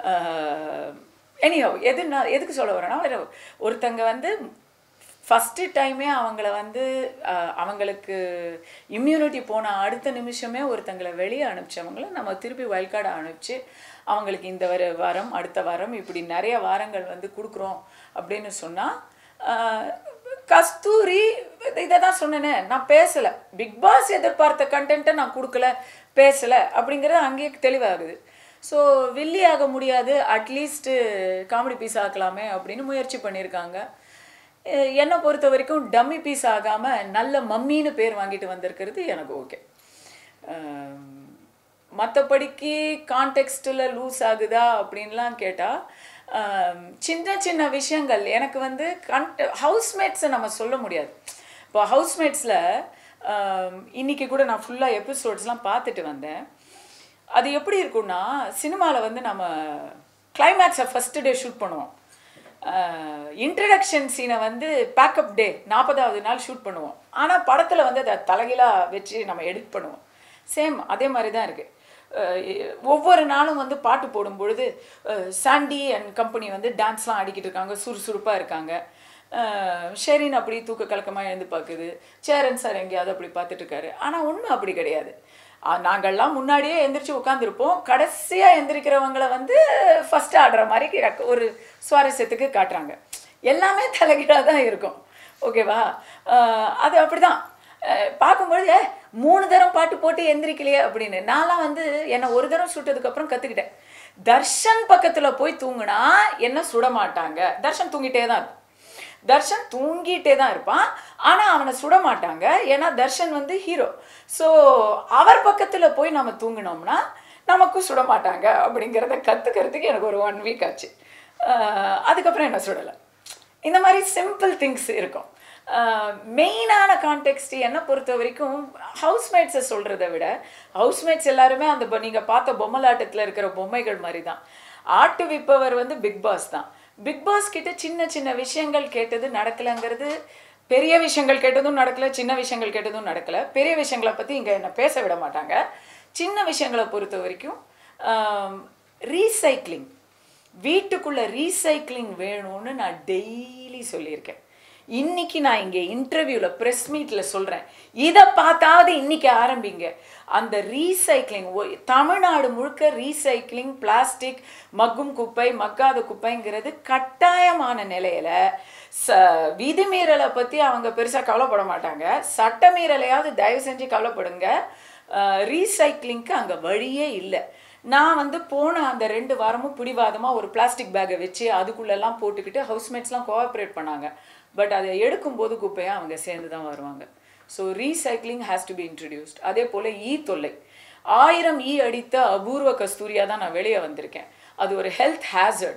எனியோ எது நான் எதுக்கு சொல்ல வரேன்னா ஒரு- ஒருத்தங்க வந்து ஃபஸ்ட்டு டைமே அவங்கள வந்து அஹ், அவங்களுக்கு இம்யூனிட்டி போன அடுத்த நிமிஷமே ஒருத்தங்களை வெளியே அனுப்பிச்சவங்கள நம்ம திருப்பி வயல்காடை அனுப்பிச்சு அவங்களுக்கு இந்த வர வாரம் அடுத்த வாரம் இப்படி நிறைய வாரங்கள் வந்து கொடுக்குறோம் அப்படின்னு சொன்னால் கஸ்தூரி இதை தான் சொன்னேனே நான் பேசலை பிக் பாஸ் எதிர்பார்த்த கண்டென்ட்டை நான் கொடுக்கல பேசலை அப்படிங்கிறது அங்கேயே தெளிவாகுது ஸோ வில்லி ஆக முடியாது அட்லீஸ்ட்டு காமெடி பீஸ் ஆக்கலாமே அப்படின்னு முயற்சி பண்ணியிருக்காங்க அஹ் என்னை பொறுத்த வரைக்கும் டம்மி பீஸ் ஆகாமல் நல்ல மம்மின்னு பேர் வாங்கிட்டு வந்திருக்கிறது எனக்கு ஓகே மற்றபடிக்கு கான்டெக்ஸ்டில் லூஸ் ஆகுதா அப்படின்லாம் கேட்டால் சின்ன சின்ன விஷயங்கள் எனக்கு வந்து கண்ட் ஹவுஸ்மேட்ஸை நம்ம சொல்ல முடியாது இப்போ ஹவுஸ்மேட்ஸில் இன்னைக்கு கூட நான் ஃபுல்லாக எபிசோட்ஸ்லாம் பார்த்துட்டு வந்தேன் அது எப்படி இருக்கும்னா சினிமாவில் வந்து நம்ம கிளைமேக்ஸை ஃபஸ்ட்டு டே ஷூட் பண்ணுவோம் இன்ட்ரடக்ஷன் சீனை வந்து பேக்கப் டே நாற்பதாவது நாள் ஷூட் பண்ணுவோம் ஆனால் படத்தில் வந்து அதை தலைகீழாக வச்சு நம்ம எடிட் பண்ணுவோம் சேம் அதே மாதிரி தான் இருக்குது அஹ், ஒவ்வொரு நாளும் வந்து பாட்டு போடும் பொழுது அஹ், சாண்டி அண்ட் கம்பெனி வந்து டான்ஸ்லாம் ஆடிக்கிட்டு இருக்காங்க சுறுசுறுப்பாக இருக்காங்க அஹ், ஷெரின் அப்படி தூக்க கலக்கமாக எழுந்து பார்க்குது சேரன் சார் எங்கேயாவது அப்படி பார்த்துட்டு இருக்காரு ஆனால் உண்மை அப்படி கிடையாது அஹ், நாங்கள்லாம் முன்னாடியே எந்திரிச்சு உட்காந்துருப்போம் கடைசியாக எந்திரிக்கிறவங்கள வந்து ஃபஸ்ட்டு ஆடுற மாதிரி கி- ஒரு சுவாரஸ்யத்துக்கு காட்டுறாங்க எல்லாமே தலைகீழாக தான் இருக்கும் ஓகேவா அஹ், அது அப்படிதான் அஹ் பார்க்கும்பொழுது "ஏ, மூணு தரம் பாட்டு போட்டு எந்திரிக்கலையே அப்படின்னு நான்லாம் வந்து என்னை ஒரு தரம் சுட்டதுக்கப்புறம் கற்றுக்கிட்டேன் தர்ஷன் பக்கத்தில் போய் தூங்குனா என்ன சுட மாட்டாங்க தர்ஷன் தூங்கிட்டே தான் இருக்கும் தர்ஷன் தூங்கிட்டே தான் இருப்பான் ஆனால் அவனை சுட மாட்டாங்க ஏன்னா தர்ஷன் வந்து ஹீரோ ஸோ அவர் பக்கத்தில் போய் நம்ம தூங்கினோம்னா நமக்கும் சுட மாட்டாங்க அப்படிங்கிறத கற்றுக்கிறதுக்கு எனக்கு ஒரு ஒன் வீக் ஆச்சு அஹ் அதுக்கப்புறம் என்ன சுடலை இந்த மாதிரி சிம்பிள் திங்ஸ் இருக்கும் மெயினான கான்டெக்ட் என்னை பொறுத்த வரைக்கும் ஹவுஸ்மேட்ஸை சொல்கிறத விட ஹவுஸ்மேட்ஸ் எல்லாருமே அந்த நீங்கள் பார்த்த பொம்மலாட்டத்தில் இருக்கிற பொம்மைகள் மாதிரி தான் ஆட்டு விப்பவர் வந்து பிக் பாஸ் தான் பிக் பாஸ் கிட்ட சின்ன சின்ன விஷயங்கள் கேட்டது நடக்கலைங்கிறது பெரிய விஷயங்கள் கேட்டதும் நடக்கல சின்ன விஷயங்கள் கேட்டதும் நடக்கல பெரிய விஷயங்களை பற்றி இங்கே என்ன பேச விட மாட்டாங்க சின்ன விஷயங்களை பொறுத்த வரைக்கும் ரீசைக்ளிங் வீட்டுக்குள்ள ரீசைக்ளிங் வேணும்னு நான் டெய்லி சொல்லியிருக்கேன் இன்னைக்கு நான் இங்கே இன்டர்வியூவில் ப்ரெஸ் மீட்டில் சொல்கிறேன் இதை பார்த்தாவது இன்னைக்கு ஆரம்பிங்க அந்த ரீசைக்ளிங் தமிழ்நாடு முழுக்க ரீசைக்ளிங் பிளாஸ்டிக் மக்கும் குப்பை மக்காத குப்பைங்கிறது கட்டாயமான நிலையில ச விதிமீறலை பற்றி அவங்க பெருசாக கவலைப்பட மாட்டாங்க சட்ட மீறலையாவது தயவு செஞ்சு கவலைப்படுங்க ரீசைக்ளிங்க்கு அங்கே வழியே இல்லை நான் வந்து போன அந்த ரெண்டு வாரமும் பிடிவாதமாக ஒரு பிளாஸ்டிக் பேக்கை வச்சு அதுக்குள்ளெல்லாம் போட்டுக்கிட்டு ஹவுஸ்மேட்ஸ்லாம் கோஆப்ரேட் பண்ணாங்க பட் அதை எடுக்கும்போது குப்பையாக அவங்க சேர்ந்து தான் வருவாங்க so recycling has to be introduced அதே போல் ஈ தொல்லை ஆயிரம் ஈ அடித்த அபூர்வ கஸ்தூரியாக தான் நான் வெளியே வந்திருக்கேன் அது ஒரு ஹெல்த் ஹேசர்ட்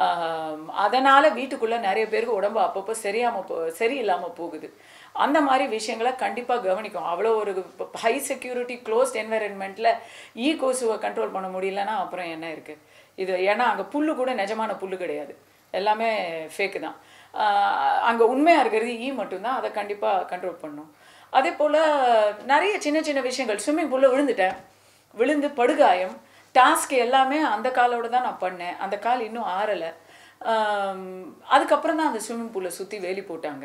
அதனால் வீட்டுக்குள்ளே நிறைய பேருக்கு உடம்பு அப்பப்போ சரியாமல் போ சரியில்லாமல் போகுது அந்த மாதிரி விஷயங்களை கண்டிப்பாக கவனிக்கும் அவ்வளோ ஒரு ஹை செக்யூரிட்டி க்ளோஸ்ட் என்வைரன்மெண்ட்டில் ஈ கொசுவை கண்ட்ரோல் பண்ண முடியலன்னா அப்புறம் என்ன இருக்குது இது ஏன்னா அங்கே புல்லு கூட நிஜமான புல்லு கிடையாது எல்லாமே ஃபேக்கு தான் அங்கே உண்மையாக இருக்கிறது ஈ மட்டும்தான் அதை கண்டிப்பாக கண்ட்ரோல் பண்ணும் அதே போல் நிறைய சின்ன சின்ன விஷயங்கள் ஸ்விம்மிங் பூலில் விழுந்துட்டேன் விழுந்து படுகாயம் டாஸ்க் எல்லாமே அந்த காலோட தான் நான் பண்ணேன் அந்த கால் இன்னும் ஆறலை அதுக்கப்புறம் தான் அந்த ஸ்விம்மிங் பூலை சுற்றி வேலி போட்டாங்க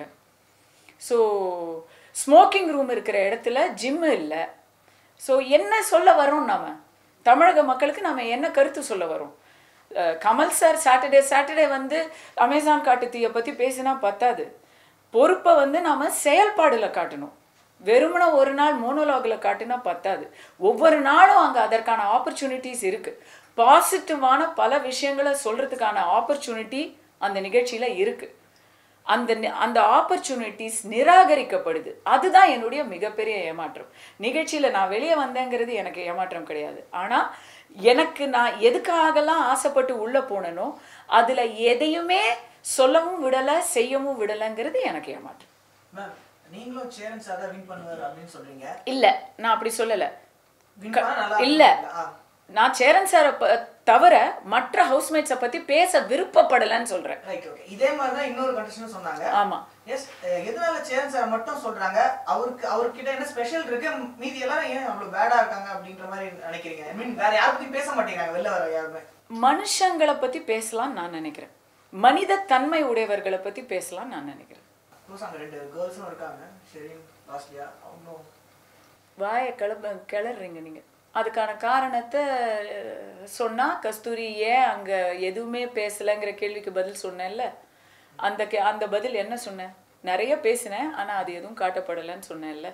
ஸோ ஸ்மோக்கிங் ரூம் இருக்கிற இடத்துல ஜிம்மு இல்லை ஸோ என்ன சொல்ல வரோம் நாம தமிழக மக்களுக்கு நாம என்ன கருத்து சொல்ல வரோம் அஹ் கமல் சார் சாட்டர்டே சாட்டர்டே வந்து அமேசான் காட்டு தீயை பற்றி பேசினா பத்தாது பொறுப்பை வந்து நாம செயல்பாடுல காட்டணும் வெறுமனே ஒரு நாள் மோனோலாகில் காட்டினா பத்தாது ஒவ்வொரு நாளும் அங்கே அதற்கான ஆப்பர்ச்சுனிட்டிஸ் இருக்குது பாசிட்டிவான பல விஷயங்களை சொல்கிறதுக்கான ஆப்பர்ச்சுனிட்டி அந்த நிகழ்ச்சியில் இருக்குது அந்த நி- அந்த ஆப்பர்ச்சுனிட்டிஸ் நிராகரிக்கப்படுது அதுதான் என்னுடைய மிகப்பெரிய ஏமாற்றம் நிகழ்ச்சியில் நான் வெளியே வந்தேங்கிறது எனக்கு ஏமாற்றம் கிடையாது ஆனால் எனக்கு நான் எதுக்காகலாம் ஆசைப்பட்டு உள்ளே போனனோ அதில் எதையுமே சொல்லவும் விடலை செய்யவும் விடலைங்கிறது எனக்கு ஏமாற்றம் மேம் நீங்களும் சேரன் சார் தான் வின் பண்ணுவார் அப்படின்னு சொல்றீங்க இல்லை நான் அப்படி சொல்லலை வின் பண்ணா நல்லா இல்ல இருக்கும். ஆ. நான் சேரன் சாரை ப- தவிர மற்ற ஹவுஸ்மேட்ஸை பற்றி பேச விருப்பப்படலைன்னு சொல்கிறேன் ரைட் ஓகே இதே மாதிரி தான் இன்னொரு கண்டிஷனும் சொன்னாங்க ஆமா. எஸ் எதனால சேரன் சார் மட்டும் சொல்றாங்க அவருக்கு அவர்கிட்ட என்ன ஸ்பெஷல் இருக்கு மீதி எல்லாரும் ஏன் அவ்வளவு பேடா இருக்காங்க அப்படின்ற மாதிரி நினைக்கிறீங்க ஐ மீன் வேற யாரை பத்தி பேச மாட்டேங்கிறாங்க வெளில வர யாருமே மனுஷங்களை பற்றி பேசலாம் நான் நினைக்கிறேன் மனித தன்மை உடையவர்களை பற்றி பேசலாம் நான் நினைக்கிறேன் ப்ளஸ் அங்க ரெண்டு கேர்ள்ஸும் இருக்காங்க ஷெரின் லாஸ்ட்லியா அவங்களும் வாயை கிளம்ப கிளறீங்க நீங்கள் அதுக்கான காரணத்தை அஹ், சொன்னா கஸ்தூரி ஏன் அங்கே எதுவுமே பேசலைங்கிற கேள்விக்கு பதில் சொன்னேன்ல அந்த கே அந்த பதில் என்ன சொன்னேன் நிறைய பேசினேன் ஆனால் அது எதுவும் காட்டப்படலைன்னு சொன்னேன்ல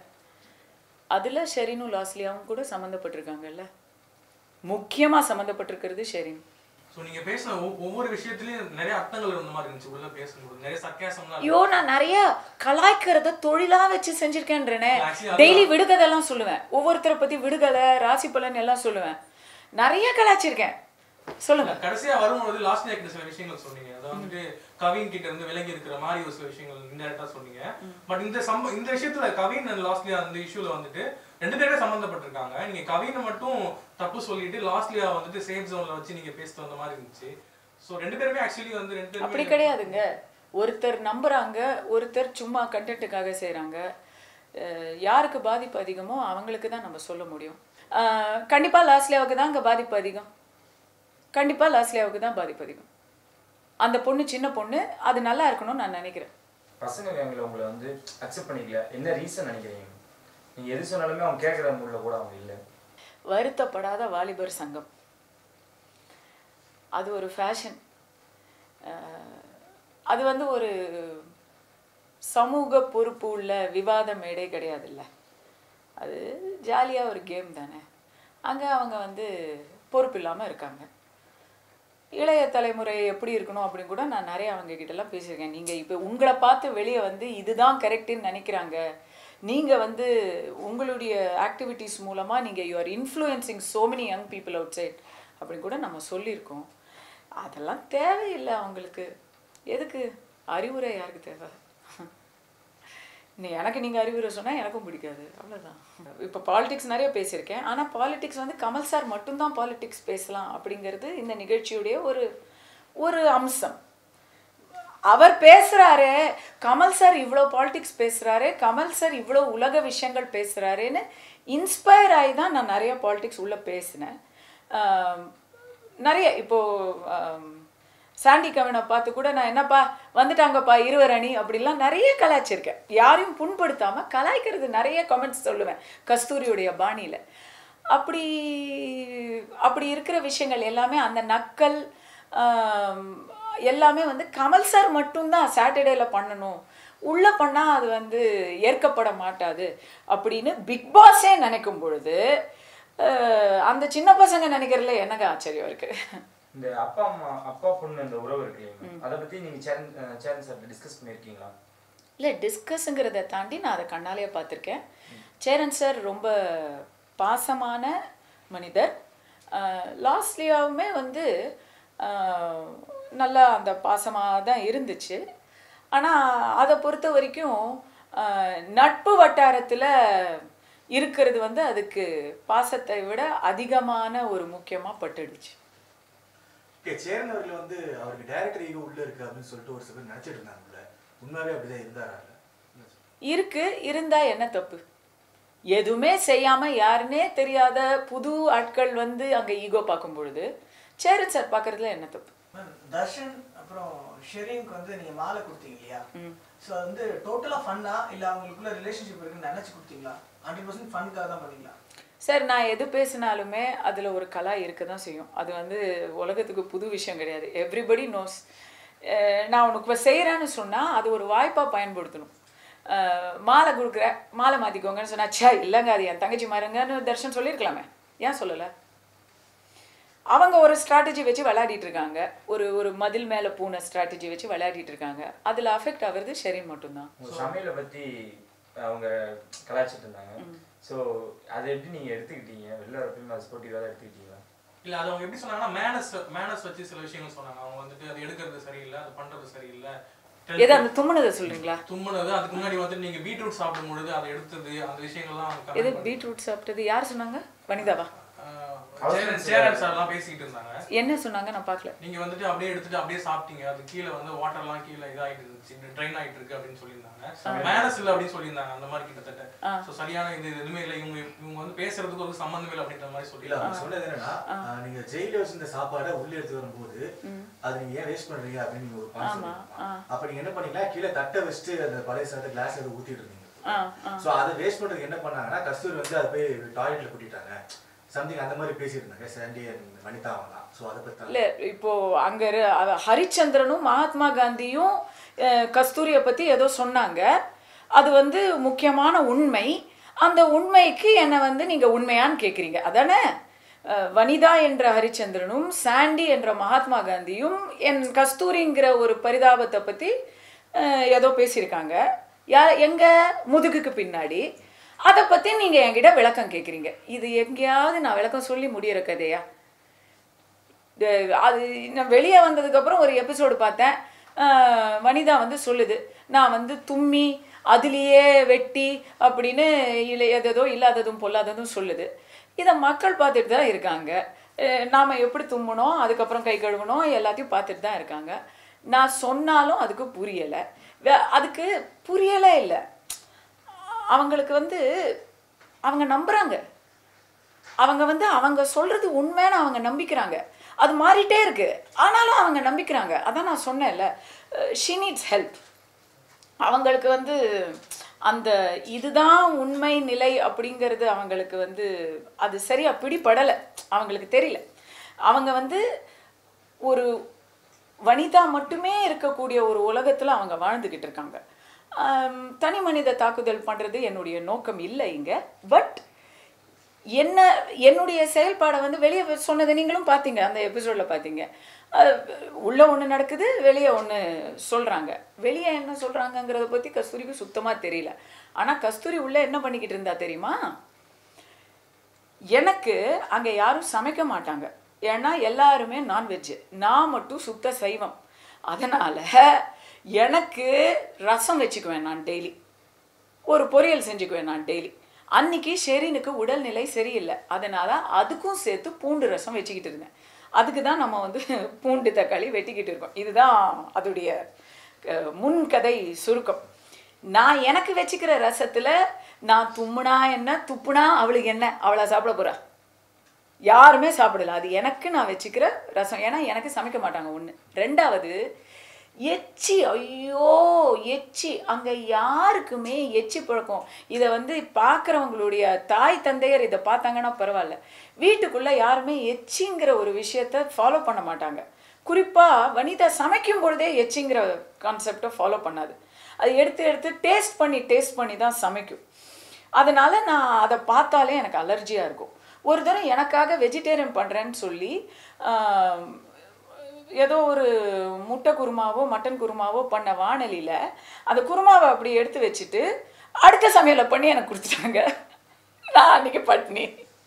அதில் ஷெரினும் லாஸ்லியாவும் கூட சம்மந்தப்பட்டிருக்காங்கல்ல முக்கியமாக சம்மந்தப்பட்டிருக்கிறது ஷெரின் ஸோ நீங்க பேசின ஒவ்- ஒவ்வொரு விஷயத்துலயும் நிறைய அர்த்தங்கள் இருந்த மாதிரி இருந்துச்சு உள்ள பேசும்போது நிறைய சர்க்காசம்லாம் ஐயோ நான் நிறைய கலாய்க்கிறத தொழிலா வச்சு செஞ்சிருக்கேன்றேனே Actually, அதான். டெய்லி விடுகதைலாம் சொல்லுவேன் ஒவ்வொருத்தரை பத்தி விடுகதை ராசி பலன் எல்லாம் சொல்லுவேன் நிறைய கலாய்ச்சிருக்கேன் சொல்லுங்க இல்ல, கடைசியா வரும்போது லாஸ்ட் கிட்ட சில விஷயங்கள் சொன்னீங்க அதை வந்துட்டு கவின் கிட்ட இருந்து விலகி இருக்கிற மாதிரி ஒரு சில விஷயங்கள் இன்டெரக்டா சொன்னீங்க பட் இந்த சம்ப இந்த விஷயத்துல கவின் அண்ட் லாஸ்ட்லியா அந்த இஷ்யூல வந்துட்டு ரெண்டு பேருமே சம்பந்தப்பட்டிருக்காங்க நீங்க கவினை மட்டும் தப்பு சொல்லிட்டு லாஸ்ட்லியா வந்துட்டு சேஃப் ஜோன்ல வச்சு நீங்க பேசிட்டு வந்த மாதிரி இருந்துச்சு சோ ரெண்டு பேருமே ஆக்சுவலி வந்து ரெண்டு அப்படி பேருமே கிடையாதுங்க ஒருத்தர் நம்புறாங்க ஒருத்தர் சும்மா கண்டென்ட்டுக்காக செய்றாங்க அஹ் யாருக்கு பாதிப்பு அதிகமோ அவங்களுக்கு தான் நம்ம சொல்ல முடியும் கண்டிப்பாக லாஸ்லியாவுக்கு தான் அங்கே பாதிப்பு அதிகம் கண்டிப்பாக லாஸ்லியாவுக்கு தான் பாதிப்பு அதிகம் அந்த பொண்ணு சின்ன பொண்ணு அது நல்லா இருக்கணும்னு நான் நினைக்கிறேன் பசங்க கேங்கில் உங்களை வந்து அக்செப்ட் பண்ணிக்கல என்ன ரீசன் நினைக்கிறீங்க நீங்கள் எது சொன்னாலுமே அவங்க கேட்குற மூடில் கூட அவங்க இல்லை வருத்தப்படாத வாலிபர் சங்கம் அது ஒரு ஃபேஷன் அது வந்து ஒரு சமூக பொறுப்பு உள்ள விவாத மேடை கிடையாதுல்ல அது ஜாலியாக ஒரு கேம் தானே அங்கே அவங்க வந்து பொறுப்பு இல்லாமல் இருக்காங்க இளைய தலைமுறை எப்படி இருக்கணும் அப்படின்னு கூட நான் நிறைய அவங்க கிட்டலாம் பேசியிருக்கேன் நீங்கள் இப்போ உங்களை பார்த்து வெளியே வந்து இதுதான் கரெக்டுன்னு நினைக்கிறாங்க நீங்கள் வந்து உங்களுடைய ஆக்டிவிட்டீஸ் மூலமாக நீங்கள் you are influencing so many young people outside அப்படின்னு கூட நம்ம சொல்லியிருக்கோம் அதெல்லாம் தேவையில்லை அவங்களுக்கு எதுக்கு அறிவுரை யாருக்கு தேவை நீ எனக்கு நீங்கள் அறிவுரை சொன்னால் எனக்கும் பிடிக்காது அவ்வளோதான் இப்போ பாலிடிக்ஸ் நிறைய பேசியிருக்கேன் ஆனால் பாலிடிக்ஸ் வந்து கமல் சார் மட்டும்தான் பாலிடிக்ஸ் பேசலாம் அப்படிங்கிறது இந்த நிகழ்ச்சியுடைய ஒரு ஒரு அம்சம் அவர் பேசுறாரே கமல் சார் இவ்வளோ பாலிடிக்ஸ் பேசுறாரே கமல் சார் இவ்வளோ உலக விஷயங்கள் பேசுறாரேன்னு இன்ஸ்பயர் ஆகி தான் நான் நிறைய பாலிடிக்ஸ் உள்ள பேசினேன் ஆம், நிறைய இப்போ ஆம், சாண்டி கவினை பார்த்து கூட நான் என்னப்பா வந்துட்டாங்கப்பா இருவர் அணி அப்படிலாம் நிறைய கலாய்ச்சிருக்கேன் யாரையும் புண்படுத்தாம கலாய்க்கிறது நிறைய கமெண்ட்ஸ் சொல்லுவேன் கஸ்தூரியுடைய பாணியில அப்படி அப்படி இருக்கிற விஷயங்கள் எல்லாமே அந்த நக்கல் ஆம், எல்லாமே வந்து கமல் சார் மட்டும்தான் சாட்டர்டேல பண்ணணும் உள்ள பண்ணா அது வந்து ஏற்கப்பட மாட்டாது அப்படின்னு பிக் பாஸே நினைக்கும் பொழுது அஹ், அந்த சின்ன பசங்க நினைக்கிறதுல என்னங்க ஆச்சரியம் இருக்கு இந்த அப்பா அம்மா அப்பா பொண்ணு இந்த உறவு இருக்கு இல்லைங்களா அதை பற்றி நீங்கள் சேரன் சேரன் சார் டிஸ்கஸ் பண்ணியிருக்கீங்களா இல்லை டிஸ்கஸுங்கிறத தாண்டி நான் அதை கண்ணாலேயே பார்த்துருக்கேன் சேரன் சார் ரொம்ப பாசமான மனிதர் லாஸ்ட்லியாவுமே வந்து ஆஹ், நல்லா அந்த பாசமாக தான் இருந்துச்சு ஆனால் அதை பொறுத்த வரைக்கும் ஆஹ், நட்பு வட்டாரத்தில் இருக்கிறது வந்து அதுக்கு பாசத்தை விட அதிகமான ஒரு முக்கியமாக பட்டுடுச்சு ஓகே சேரன் அவர்கள் வந்து அவருக்கு டைரக்டர் ஈகோ உள்ள இருக்கு அப்படின்னு சொல்லிட்டு ஒரு சில பேர் நினைச்சிட்டு இருந்தாங்கல்ல உண்மையாவே அப்படிதான் இருந்தாரா இருக்கு இருந்தா என்ன தப்பு எதுவுமே செய்யாம யாருன்னே தெரியாத புது ஆட்கள் வந்து அங்க ஈகோ பார்க்கும் பொழுது சேரன் சார் பார்க்கறதுல என்ன தப்பு மேம், தர்ஷன் அப்புறம் ஷெரீனுக்கு வந்து நீங்க மாலை கொடுத்தீங்க இல்லையா ஸோ அது வந்து டோட்டலா ஃபன்னா இல்ல அவங்களுக்குள்ள ரிலேஷன்ஷிப் இருக்குன்னு நினைச்சு கொடுத்தீங்களா ஹண்ட்ரட் பர்சன்ட் ஃபன்காக தான் பண்ணீங்களா சார் நான் எது பேசினாலுமே அதில் ஒரு கலா இருக்க தான் செய்யும் அது வந்து உலகத்துக்கு புது விஷயம் கிடையாது எவ்ரிபடி நோஸ் நான் உனக்கு இப்போ செய்கிறேன்னு சொன்னால் அது ஒரு வாய்ப்பாக பயன்படுத்தணும் அஹ், மாலை கொடுக்குற மாலை மாற்றிக்கோங்கன்னு சொன்னா ச்சே இல்லைங்க அது என் தங்கச்சி மாருங்கன்னு தர்ஷன் சொல்லியிருக்கலாமே ஏன் சொல்லலை அவங்க ஒரு ஸ்ட்ராட்டஜி வச்சு விளையாடிட்டு இருக்காங்க ஒரு ஒரு மதில் மேலே பூனை ஸ்ட்ராட்டஜி வச்சு விளையாடிட்டு இருக்காங்க அதில் அஃபெக்ட் ஆகுறது ஷெரீன் மட்டும்தான் உங்கள் சமையலை பற்றி அவங்க கலாய்ச்சிட்டு இருந்தாங்க ஸோ அதை எப்படி நீங்கள் எடுத்துக்கிட்டீங்க வெளில வரப்பையும் அது ஸ்போர்ட்டிவாக தான் எடுத்துக்கிட்டீங்களா இல்ல அது அவங்க எப்படி சொன்னாங்கன்னா மேனஸ் மேனஸ் வச்சு சில விஷயங்கள் சொன்னாங்க அவங்க வந்துட்டு அது எடுக்கிறது சரியில்லை அது பண்றது சரியில்லை எது அந்த தும்முனதை சொல்றீங்களா தும்முனது அதுக்கு முன்னாடி வந்து நீங்க பீட்ரூட் சாப்பிடும் பொழுது அதை எடுத்தது அந்த விஷயங்கள்லாம் அவங்க எது comment பண்ணி- பீட்ரூட் சாப்பிட்டது யார் சொன்னாங்க வனிதாவா ஆஹ் சேரன் சேரன் சார்லாம் பேசிக்கிட்டு இருந்தாங்க என்ன சொன்னாங்க நான் பார்க்கல நீங்க வந்துட்டு அப்படியே எடுத்துட்டு அப்படியே சாப்பிட்டீங்க அது கீழே வந்து வாட்டர்லாம் கீழே இதாயிட்டு இருந்துச்சு ட்ரைன் ஆயிட்டு இருக்கு அப்படின்னு சொல்லியிருந்தாங்க மேனஸ் இல்ல அப்படின்னு சொல்லியிருந்தாங்க அந்த மாதிரி கிட்டத்தட்ட சோ சரியான இது எதுவுமே இல்லை இவங்க இவங்க வந்து பேசுறதுக்கு ஒரு சம்பந்தம் இல்லை அப்படின்ற மாதிரி இல்ல சொல்லியிருந்தாங்க அவங்க சொன்னது என்னன்னா ஆஹ், நீங்க ஜெயில வச்சிருந்த சாப்பாடை உள்ள எடுத்து வரும்போது அது நீங்க ஏன் வேஸ்ட் பண்றீங்க அப்படின்னு நீங்க ஒரு பாயிண்ட் சொல்லிருக்கீங்க அப்ப நீங்க என்ன பண்ணீங்களா கீழே தட்டை வச்சுட்டு அந்த பழைய சாதத்தை கிளாஸ் எடுத்து ஊத்திட்டு இருந்தீங்க ஆ ஆ சோ அதை வேஸ்ட் பண்றதுக்கு என்ன பண்ணாங்கன்னா கஸ்தூரி வந்து அதை போய் டாய்லெட்ல கொட்டிட்டாங்க சம்திங் அந்த மாதிரி பேசியிருந்தாங்க சாண்டி and வனிதா அவங்க தான் ஸோ அதை பத்தி இல்ல இப்போ அங்க இரு- அவ ஹரிச்சந்திரனும் மகாத்மா காந்தியும் அஹ், கஸ்தூரியை பத்தி ஏதோ சொன்னாங்க அது வந்து முக்கியமான உண்மை அந்த உண்மைக்கு என்னை வந்து நீங்க உண்மையான்னு கேக்குறீங்க அதானே அஹ், வனிதா என்ற ஹரிச்சந்திரனும் சாண்டி என்ற மகாத்மா காந்தியும் என் கஸ்தூரிங்கிற ஒரு பரிதாபத்தை பத்தி அஹ், ஏதோ பேசியிருக்காங்க யா எங்க முதுகுக்கு பின்னாடி அதை பத்தி நீங்க என்கிட்ட விளக்கம் கேக்குறீங்க இது எங்கேயாவது நான் விளக்கம் சொல்லி முடியிற கதையா இது- அது நான் வெளியே வந்ததுக்கப்புறம் ஒரு எபிசோடு பார்த்தேன் ஆஹ் வனிதா வந்து சொல்லுது நான் வந்து தும்மி அதுலேயே வெட்டி அப்படின்னு இல்லை எதேதோ இல்லாததும் பொல்லாததும் சொல்லுது இதை மக்கள் பார்த்துட்டு தான் இருக்காங்க அஹ் நாம எப்படி தும்மணும் அதுக்கப்புறம் கை கழுவணும் எல்லாத்தையும் பார்த்துட்டு தான் இருக்காங்க நான் சொன்னாலும் அதுக்கு புரியலை வே- அதுக்கு புரியலே இல்லை அவங்களுக்கு வந்து அவங்க நம்புறாங்க அவங்க வந்து அவங்க சொல்றது உண்மைன்னு அவங்க நம்பிக்கிறாங்க அது மாறிட்டே இருக்கு ஆனாலும் அவங்க நம்பிக்கிறாங்க அதான் நான் சொன்னேன்ல ஷி நீட்ஸ் ஹெல்ப் அவங்களுக்கு வந்து அந்த இதுதான் உண்மை நிலை அப்படிங்கிறது அவங்களுக்கு வந்து அது சரியா பிடிபடலை அவங்களுக்கு தெரியல அவங்க வந்து ஒரு வனிதா மட்டுமே இருக்கக்கூடிய ஒரு உலகத்துல அவங்க வாழ்ந்துக்கிட்டு இருக்காங்க ஆம், தனி மனித தாக்குதல் பண்றது என்னுடைய நோக்கம் இல்லை இங்க பட் என்ன என்னுடைய செயல்பாடை வந்து வெளியே சொன்னதை நீங்களும் பார்த்தீங்க அந்த எபிசோடில் பார்த்தீங்க அஹ் உள்ள ஒன்று நடக்குது வெளியே ஒன்று சொல்கிறாங்க வெளியே என்ன சொல்கிறாங்கங்கிறத பற்றி கஸ்தூரிக்கு சுத்தமாக தெரியல ஆனால் கஸ்தூரி உள்ள என்ன பண்ணிக்கிட்டு இருந்தா தெரியுமா எனக்கு அங்கே யாரும் சமைக்க மாட்டாங்க ஏன்னா எல்லாருமே நான்வெஜ் நான் மட்டும் சுத்த சைவம் அதனால் எனக்கு ரசம் வச்சுக்குவேன் நான் டெய்லி ஒரு பொரியல் செஞ்சுக்குவேன் நான் டெய்லி அன்னைக்கு ஷெரீனுக்கு உடல்நிலை சரியில்லை அதனால அதுக்கும் சேர்த்து பூண்டு ரசம் வச்சுக்கிட்டு இருந்தேன் அதுக்கு தான் நம்ம வந்து பூண்டு தக்காளி வெட்டிக்கிட்டு இருக்கோம் இதுதான் அதோடைய அஹ், முன்கதை சுருக்கம் நான் எனக்கு வச்சுக்கிற ரசத்துல நான் தும்முனா என்ன துப்புனா அவளுக்கு என்ன அவளா சாப்பிட போறா யாருமே சாப்பிடல அது எனக்கு நான் வச்சுக்கிற ரசம் ஏன்னா எனக்கு சமைக்க மாட்டாங்க ஒன்று ரெண்டாவது எச்சி ஐயோ எச்சி அங்கே யாருக்குமே எச்சி பழக்கம் இதை வந்து பார்க்குறவங்களுடைய தாய் தந்தையர் இதை பார்த்தாங்கன்னா பரவாயில்ல வீட்டுக்குள்ளே யாருமே எச்சிங்கிற ஒரு விஷயத்த ஃபாலோ பண்ண மாட்டாங்க குறிப்பாக வனிதா சமைக்கும் பொழுதே எச்சிங்கிற கான்செப்டை ஃபாலோ பண்ணாது அது எடுத்து எடுத்து டேஸ்ட் பண்ணி டேஸ்ட் பண்ணி தான் சமைக்கும் அதனால நான் அதை பார்த்தாலே எனக்கு அலர்ஜியாக இருக்கும் ஒரு தடவை எனக்காக வெஜிடேரியன் பண்ணுறேன்னு சொல்லி ஆம், ஏதோ ஒரு முட்டை குருமாவோ மட்டன் குருமாவோ பண்ண வானலியில் அந்த குருமாவை அப்படி எடுத்து வச்சுட்டு அடுத்த சமையலை பண்ணி எனக்கு கொடுத்துட்டாங்க நான் அன்னைக்கு பட்னி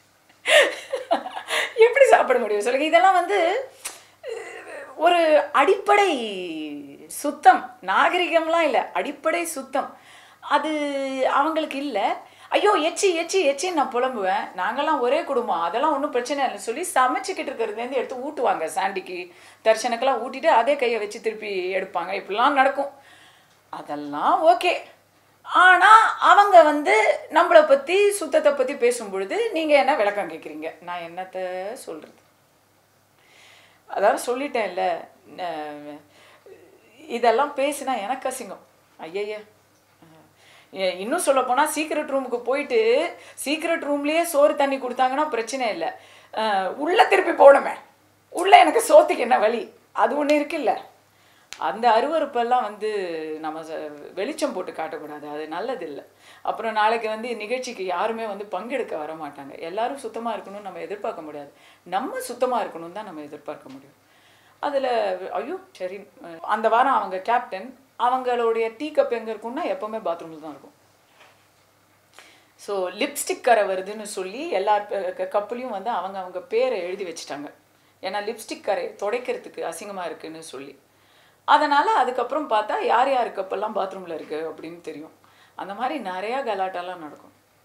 எப்படி சாப்பிட முடியும் சொல்லுங்க இதெல்லாம் வந்து அஹ், ஒரு அடிப்படை சுத்தம் நாகரிகம்லாம் இல்லை அடிப்படை சுத்தம் அது அவங்களுக்கு இல்லை ஐயோ எச்சி எச்சி எச்சின்னு நான் புலம்புவேன் நாங்கெல்லாம் ஒரே குடும்பம் அதெல்லாம் ஒன்றும் பிரச்சனை இல்லை சொல்லி சமைச்சிக்கிட்டு இருக்கிறதுலேருந்து எடுத்து ஊட்டுவாங்க சாண்டிக்கு தர்ஷனுக்கெல்லாம் ஊட்டிட்டு அதே கையை வச்சு திருப்பி எடுப்பாங்க இப்படிலாம் நடக்கும் அதெல்லாம் ஓகே ஆனால் அவங்க வந்து நம்மளை பற்றி சுத்தத்தை பற்றி பேசும் பொழுது நீங்கள் என்ன விளக்கம் கேட்குறீங்க நான் என்னத்தை சொல்கிறது அதாவது சொல்லிட்டேன்ல ந- இதெல்லாம் பேசினா எனக்கு அசிங்கம் ஐயய்ய ஏ- இன்னும் சொல்ல போனால் சீக்ரெட் ரூமுக்கு போயிட்டு சீக்ரெட் ரூம்லேயே சோறு தண்ணி கொடுத்தாங்கன்னா பிரச்சனை இல்லை அஹ், உள்ள திருப்பி போடணுமே உள்ள எனக்கு சோத்துக்கு என்ன வழி அது ஒன்று இருக்குல்ல அந்த அருவருப்பெல்லாம் வந்து நம்ம ச- வெளிச்சம் போட்டு காட்டக்கூடாது அது நல்லது இல்லை அப்புறம் நாளைக்கு வந்து நிகழ்ச்சிக்கு யாருமே வந்து பங்கெடுக்க வர மாட்டாங்க எல்லாரும் சுத்தமாக இருக்கணும்னு நம்ம எதிர்பார்க்க முடியாது நம்ம சுத்தமாக இருக்கணும்னு தான் நம்ம எதிர்பார்க்க முடியும் அதில் ஐயோ சரி அஹ் அந்த வாரம் அவங்க கேப்டன் அவங்களுடைய டீ கப் எங்கே இருக்கும்னா எப்போவுமே பாத்ரூமில் தான் இருக்கும் ஸோ லிப்ஸ்டிக் கரை வருதுன்னு சொல்லி எல்லார் கப்புலையும் வந்து அவங்க அவங்க பேரை எழுதி வச்சுட்டாங்க ஏன்னா லிப்ஸ்டிக் கரை துடைக்கிறதுக்கு அசிங்கமாக இருக்குன்னு சொல்லி அதனால் அதுக்கப்புறம் பார்த்தா யார் யார் கப்பெல்லாம் பாத்ரூமில் இருக்குது அப்படின்னு தெரியும் அந்த மாதிரி நிறையா கலாட்டாலாம் நடக்கும்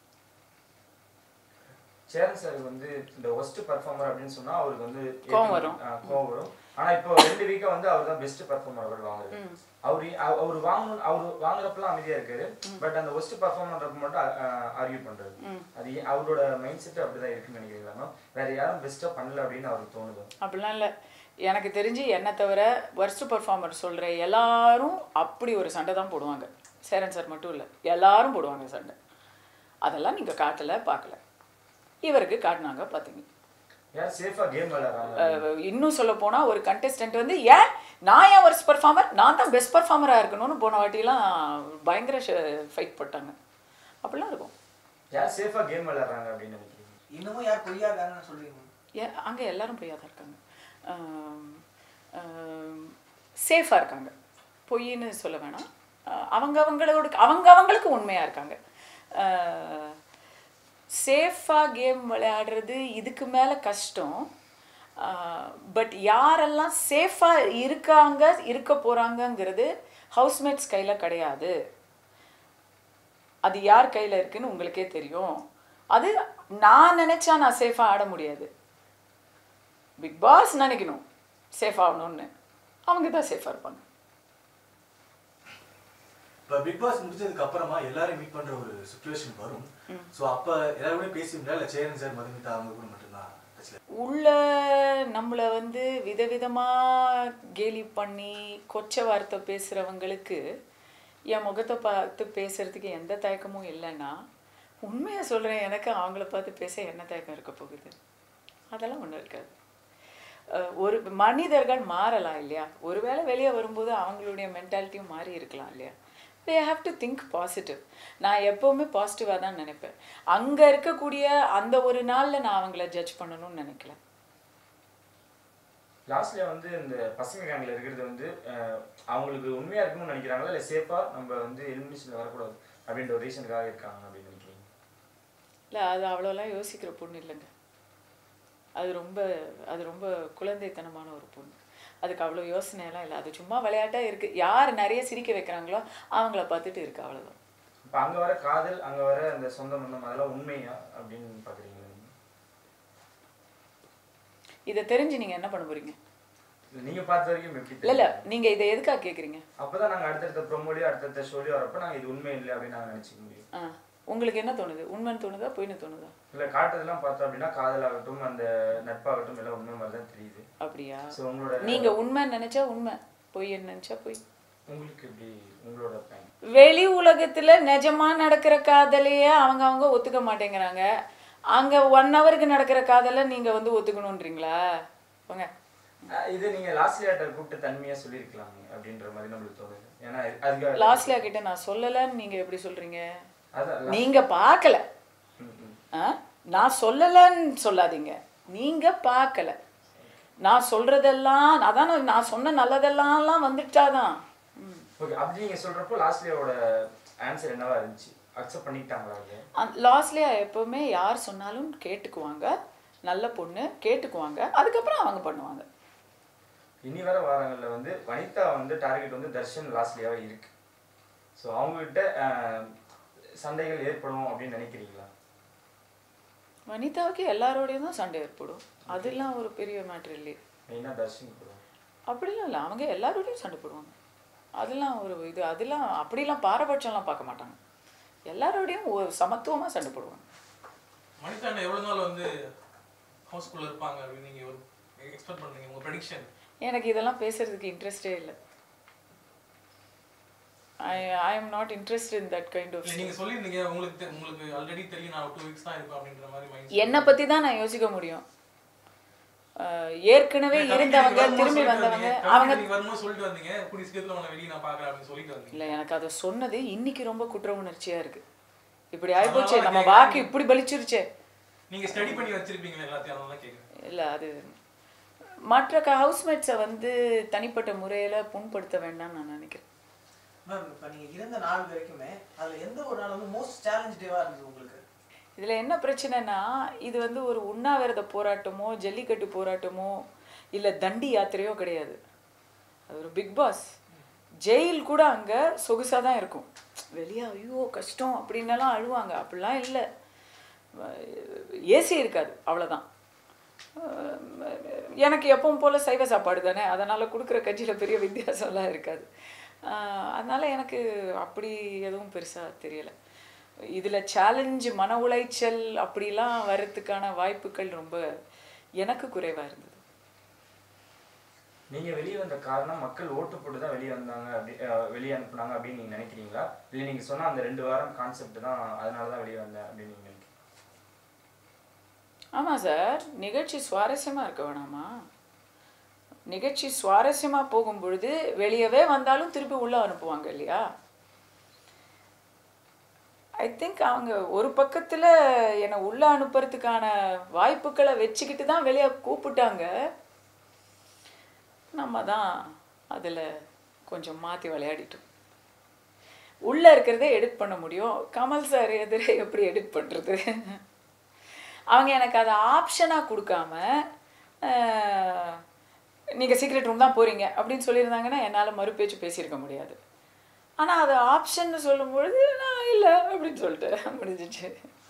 சேரன் சார் வந்து இந்த ஒஸ்ட் பர்ஃபார்மர் அப்படின்னு சொன்னா அவருக்கு வந்து கோவம் வரும். ஆ, கோவம் வரும் ஆனா இப்போ ரெண்டு வீக்கா வந்து அவர் தான் பெஸ்ட் பர்ஃபார்மர் அவர் வாங்குறாரு அவர் அவர் வாங்கணும் அவர் வாங்குறப்பெல்லாம் அமைதியா இருக்காரு பட் அந்த ஒஸ்ட் பர்ஃபார்மர் மட்டும் ஆர்கியூ பண்றாரு அது ஏன் அவரோட மைண்ட் செட் அப்படிதான் இருக்குன்னு நினைக்கிறீங்களா மேம் வேற யாரும் பெஸ்டா பண்ணல அப்படின்னு அவருக்கு தோணுது அப்படிலாம் இல்லை எனக்கு தெரிஞ்சு என்னை தவிர worst பர்ஃபார்மர் சொல்கிற எல்லாரும் அப்படி ஒரு சண்டை தான் போடுவாங்க சேரன் சார் மட்டும் இல்லை எல்லாரும் போடுவாங்க சண்டை அதெல்லாம் நீங்கள் காட்டலை பார்க்கல இவருக்கு காட்டினாங்க பார்த்தீங்க யார் சேஃபா கேம் விளையாடுறாங்க அஹ் இன்னும் சொல்ல போனால் ஒரு கண்டெஸ்டன்ட் வந்து ஏன் நான் ஏன் worst பர்ஃபார்மர் நான் தான் பெஸ்ட் பர்ஃபார்மராக இருக்கணும்னு போன வாட்டிலாம் பயங்கர ஃபைட் போட்டாங்க அப்படிலாம் இருக்கும் யார் சேஃபா கேம் விளையாடுறாங்க அப்படின்னு நினைக்கிறீங்க இன்னமும் யார் பொய்யா இருக்காங்கன்னு சொல்றீங்க ஏ அங்கே எல்லாரும் பொய்யா தான் இருக்காங்க சேஃபாக இருக்காங்க பொய்ன்னு சொல்ல வேணாம் அஹ் அவங்க அவங்களோட அவங்க அவங்களுக்கு உண்மையாக இருக்காங்க சேஃபாக கேம் விளையாடுறது இதுக்கு மேலே கஷ்டம் பட் யாரெல்லாம் சேஃபாக இருக்காங்க இருக்க போகிறாங்கங்கிறது ஹவுஸ்மேட்ஸ் கையில் கிடையாது அது யார் கையில் இருக்குன்னு உங்களுக்கே தெரியும் அது நான் நினச்சா நான் சேஃபாக ஆட முடியாது பிக் பாஸ் நினைக்கணும் சேஃப் ஆகணும்னு அவங்க தான் சேஃபாக இருப்பாங்க இப்போ பிக் பாஸ் முடிஞ்சதுக்கு அப்புறமா எல்லாரும் மீட் பண்ற ஒரு சுச்சுவேஷன் வரும் சோ அப்ப எல்லாருமே பேசியிருந்தா இல்ல சேரன் சார் மதுமிதா அவங்க கூட மட்டும்தான் touchல உள்ள நம்மளை வந்து விதவிதமா கேலி பண்ணி கொச்ச வார்த்தை பேசுறவங்களுக்கு என் முகத்தை பார்த்து பேசுறதுக்கு எந்த தயக்கமும் இல்லைன்னா உண்மையா சொல்றேன் எனக்கு அவங்கள பார்த்து பேச என்ன தயக்கம் இருக்க போகுது அதெல்லாம் ஒன்றும் இருக்காது அஹ் ஒரு மனிதர்கள் மாறலாம் இல்லையா ஒருவேளை வெளியே வரும்போது அவங்களுடைய மென்டாலிட்டியும் மாறி இருக்கலாம் இல்லையா they have to think positive நான் எப்போவுமே பாசிட்டிவாக தான் நினைப்பேன் அங்கே இருக்கக்கூடிய அந்த ஒரு நாளில் நான் அவங்கள ஜட்ஜ் பண்ணணும்னு நினைக்கல லாஸ்ட்ல வந்து இந்த பசங்க கேங்ல இருக்கிறது வந்து அஹ், அவங்களுக்கு உண்மையா இருக்கணும்னு நினைக்கிறாங்களா இல்ல சேஃபா நம்ம வந்து எலிமினேஷன்ல வரக்கூடாது அப்படின்ற ஒரு ரீசனுக்காக இருக்காங்க அப்படின்னு நினைக்கிறீங்க இல்லை அது அவ்வளோலாம் யோசிக்கிற பொண்ணு இல்லைங்க அது ரொம்ப அது ரொம்ப குழந்தைத்தனமான ஒரு பொண்ணு அதுக்கு அவ்வளோ யோசனையெல்லாம் இல்லை அது சும்மா விளையாட்டாக இருக்குது யார் நிறைய சிரிக்க வைக்கிறாங்களோ அவங்கள பார்த்துட்டு இருக்கு அவ்வளோதான் இப்ப அங்க வர காதல் அங்க வர அந்த சொந்த பந்தம் அதெல்லாம் உண்மையா அப்படின்னு பாக்குறீங்க இதை தெரிஞ்சு நீங்கள் என்ன பண்ண போறீங்க நீங்க பார்த்த வரைக்கும் எப்படி இல்லை இல்லை நீங்கள் இதை எதுக்காக கேட்குறீங்க அப்பதான் நாங்க அடுத்தடுத்த ப்ரொமோலியோ அடுத்தடுத்த ஷோலியோ வரப்ப நாங்க இது உண்மை இல்லை அப்படின்னு நாங்க நினைச்சுக்க முடியும் ஆ உங்களுக்கு என்ன தோணுது உண்மைன்னு தோணுதா பொய்னு தோணுதா இல்ல காட்டுறதெல்லாம் பார்த்தோம் அப்படின்னா காதலாகட்டும் அந்த நட்பாகட்டும் எல்லாம் உண்மை மாதிரி தான் தெரியுது அப்படியா ஸோ உங்களோட நீங்க உண்மைன்னு நினைச்சா உண்மை பொய்ன்னு நினைச்சா பொய் உங்களுக்கு எப்படி உங்களோட பயன் வெளி உலகத்துல நிஜமா நடக்கிற காதலையே அவங்க அவங்க ஒத்துக்க மாட்டேங்கிறாங்க அங்க ஒன் ஹவருக்கு நடக்கிற காதலை நீங்க வந்து ஒத்துக்கணுன்றீங்களா போங்க அஹ் இது நீங்க லாஸ்ட்லியாட்ட கூப்பிட்டு தன்மையா சொல்லியிருக்கலாம் அப்படின்ற மாதிரி நம்மளுக்கு தோணுது ஏன்னா அதுக்காக லாஸ்ட்லியா கிட்ட நான் சொல்லலைன்னு நீங்க எப்படி சொல்றீங்க அதான் நீங்க பார்க்கல ம், ம். ஆ? நான் சொல்லலைன்னு சொல்லாதீங்க நீங்க பார்க்கல நான் சொல்றதெல்லாம் அதான் நான் நான் சொன்ன நல்லதெல்லாம் வந்துட்டாதான் ம். ஓகே அப்படி நீங்க சொல்றப்போ லாஸ்ட்லியாவோட ஆன்சர் என்னவா இருந்துச்சு அக்செப்ட் பண்ணிக்கிட்டாங்களா அது அந்த லாஸ்ட்லியா எப்பவுமே யார் சொன்னாலும் கேட்டுக்குவாங்க நல்ல பொண்ணு கேட்டுக்குவாங்க அதுக்கப்புறம் அவங்க பண்ணுவாங்க இனி வர வாரங்கள்ல வந்து வனிதா வந்து டார்கெட் வந்து தர்ஷன் லாஸ்ட்லியாவே இருக்கு ஸோ அவங்ககிட்ட அஹ், சண்டைகள் ஏற்படும் அப்படின்னு நினைக்கிறீங்களா வனிதாவுக்கு எல்லாரோடையும் தான் சண்டை ஏற்படும் அதெல்லாம் ஒரு பெரிய மேட்ரு இல்லையே மெயினா தர்ஷன் கூட அப்படிலாம் இல்லை அவங்க எல்லாரோடையும் சண்டை போடுவாங்க அதெல்லாம் ஒரு இது அதெல்லாம் அப்படிலாம் பாரபட்சம்லாம் பார்க்க மாட்டாங்க எல்லாரோடையும் ஒரு சமத்துவமாக சண்டை போடுவாங்க மணித்தாண்ட எவ்வளவு நாள் வந்து ஹவுஸ்குள்ள இருப்பாங்க அப்படின்னு நீங்க ஒரு எக்ஸ்பெக்ட் பண்றீங்க உங்க ப்ரெடிக்ஷன் எனக்கு இதெல்லாம் பேசுறதுக்கு இன்ட்ரெஸ்டே இல்லை I I am not interest in that kind of இல்ல நீங்க சொல்லியிருந்தீங்க உங்களுக்கு தெ- உங்களுக்கு ஆல்ரெடி தெரியும் நான் டூ வீக்ஸ் தான் இருப்பேன் அப்படின்ற மாதிரி மைண்ட் என்னை பற்றி தான் நான் யோசிக்க முடியும் அஹ் ஏற்கனவே இருந்தவங்க திரும்பி வந்தவங்க அவங்க நீங்க வரும்போது சொல்லிட்டு வந்தீங்க கூடிய சீக்கிரத்துல உங்களை வெளியே நான் பாக்குறேன் அப்படின்னு சொல்லிட்டு வந்தீங்க இல்லை எனக்கு அதை சொன்னது இன்னைக்கு ரொம்ப குற்ற உணர்ச்சியாக இருக்கு இப்படி ஆயிப்போச்சே நம்ம வாக்கு இப்படி பலிச்சிருச்சே நீங்க ஸ்டடி பண்ணி வச்சிருப்பீங்களா எல்லாத்தையும் அதனால கேக்குறேன் இல்லை அது மற்ற ஹவுஸ்மேட்ஸை வந்து தனிப்பட்ட முறையில் புண்படுத்த வேண்டாம்னு நான் நினைக்கிறேன் மேம் இப்போ நீங்க இருந்த நாள் வரைக்குமே அதுல எந்த ஒரு நாள் வந்து மோஸ்ட் சேலஞ்ச் டேவா இருந்தது உங்களுக்கு இதில் என்ன பிரச்சனைனா இது வந்து ஒரு உண்ணாவிரத போராட்டமோ ஜல்லிக்கட்டு போராட்டமோ இல்லை தண்டி யாத்திரையோ கிடையாது அது ஒரு பிக் பாஸ் ஜெயில் கூட அங்கே சொகுசாக தான் இருக்கும் வெளியே ஐயோ கஷ்டம் அப்படின்னலாம் அழுவாங்க அப்படிலாம் இல்லை ஏசி இருக்காது அவ்வளோதான் எனக்கு எப்பவும் போல் சைவ சாப்பாடு தானே அதனால் கொடுக்குற கட்சியில் பெரிய வித்தியாசம்லாம் இருக்காது அஹ் அதனால எனக்கு அப்படி எதுவும் பெருசாக தெரியலை இதில் சேலஞ்சு மன உளைச்சல் அப்படிலாம் வர்றதுக்கான வாய்ப்புகள் ரொம்ப எனக்கு குறைவாக இருந்தது நீங்க வெளியே வந்த காரணம் மக்கள் ஓட்டு போட்டு தான் வெளியே வந்தாங்க அப்படி அஹ், வெளியே அனுப்புனாங்க அப்படின்னு நீங்க நினைக்கிறீங்களா இல்லை நீங்க சொன்ன அந்த ரெண்டு வாரம் கான்செப்ட் தான் அதனால தான் வெளியே வந்தேன் அப்படின்னு நீங்க நினைக்கிறீங்க ஆமாம் சார் நிகழ்ச்சி சுவாரஸ்யமாக இருக்க வேணாமா நிகழ்ச்சி சுவாரஸ்யமாக போகும் பொழுது வெளியவே வந்தாலும் திருப்பி உள்ளே அனுப்புவாங்க இல்லையா ஐ திங்க் அவங்க ஒரு பக்கத்தில் என்னை உள்ளே அனுப்புறதுக்கான வாய்ப்புகளை வச்சுக்கிட்டு தான் வெளியே கூப்பிட்டாங்க நம்ம தான் அதில் கொஞ்சம் மாற்றி விளையாடிட்டோம் உள்ளே இருக்கிறதே எடிட் பண்ண முடியும் கமல் சார் எதிரே எப்படி எடிட் பண்ணுறது அவங்க எனக்கு அதை ஆப்ஷனாக கொடுக்காம நீங்கள் சீக்ரெட் ரூம் தான் போகிறீங்க அப்படின்னு சொல்லியிருந்தாங்கன்னா என்னால் மறுபேச்சு பேசியிருக்க முடியாது ஆனால் அது ஆப்ஷன்னு சொல்லும்பொழுது நான் இல்லை அப்படின்னு சொல்லிட்டு முடிஞ்சிச்சு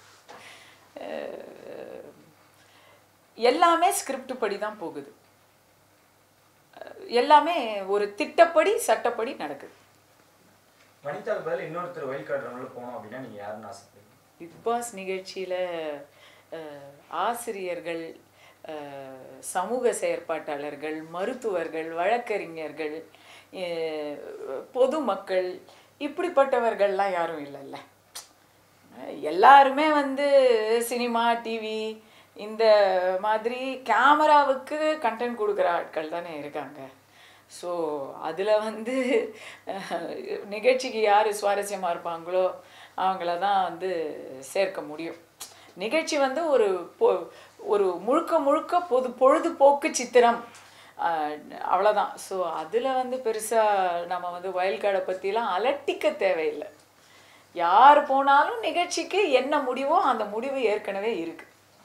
அஹ், எல்லாமே ஸ்கிரிப்ட் படி தான் போகுது அஹ், எல்லாமே ஒரு திட்டப்படி சட்டப்படி நடக்குது வனிதாவுக்கு பதில் இன்னொருத்தர் வயல் கார்டு ரவுண்டில் போகணும் அப்படின்னா நீங்கள் யாருன்னு ஆசைப்படுறீங்க பிக் பாஸ் நிகழ்ச்சியில் ஆசிரியர்கள் அஹ், சமூக செயற்பாட்டாளர்கள் மருத்துவர்கள் வழக்கறிஞர்கள் அஹ், பொதுமக்கள் இப்படிப்பட்டவர்கள்லாம் யாரும் இல்லைல்ல எல்லாருமே வந்து சினிமா டிவி இந்த மாதிரி கேமராவுக்கு கண்டென்ட் கொடுக்குற ஆட்கள் தானே இருக்காங்க ஸோ அதில் வந்து அஹ், நிகழ்ச்சிக்கு யார் சுவாரஸ்யமாக இருப்பாங்களோ அவங்கள தான் வந்து சேர்க்க முடியும் நிகழ்ச்சி வந்து ஒரு பொ ஒரு முழுக்க முழுக்க பொது பொழுதுபோக்கு சித்திரம் அஹ், அவ்வளவுதான் ஸோ அதில் வந்து பெருசாக நம்ம வந்து வயல் கார்டை பற்றிலாம் அலட்டிக்க தேவையில்லை யார் போனாலும் நிகழ்ச்சிக்கு என்ன முடிவோ அந்த முடிவு ஏற்கனவே இருக்கு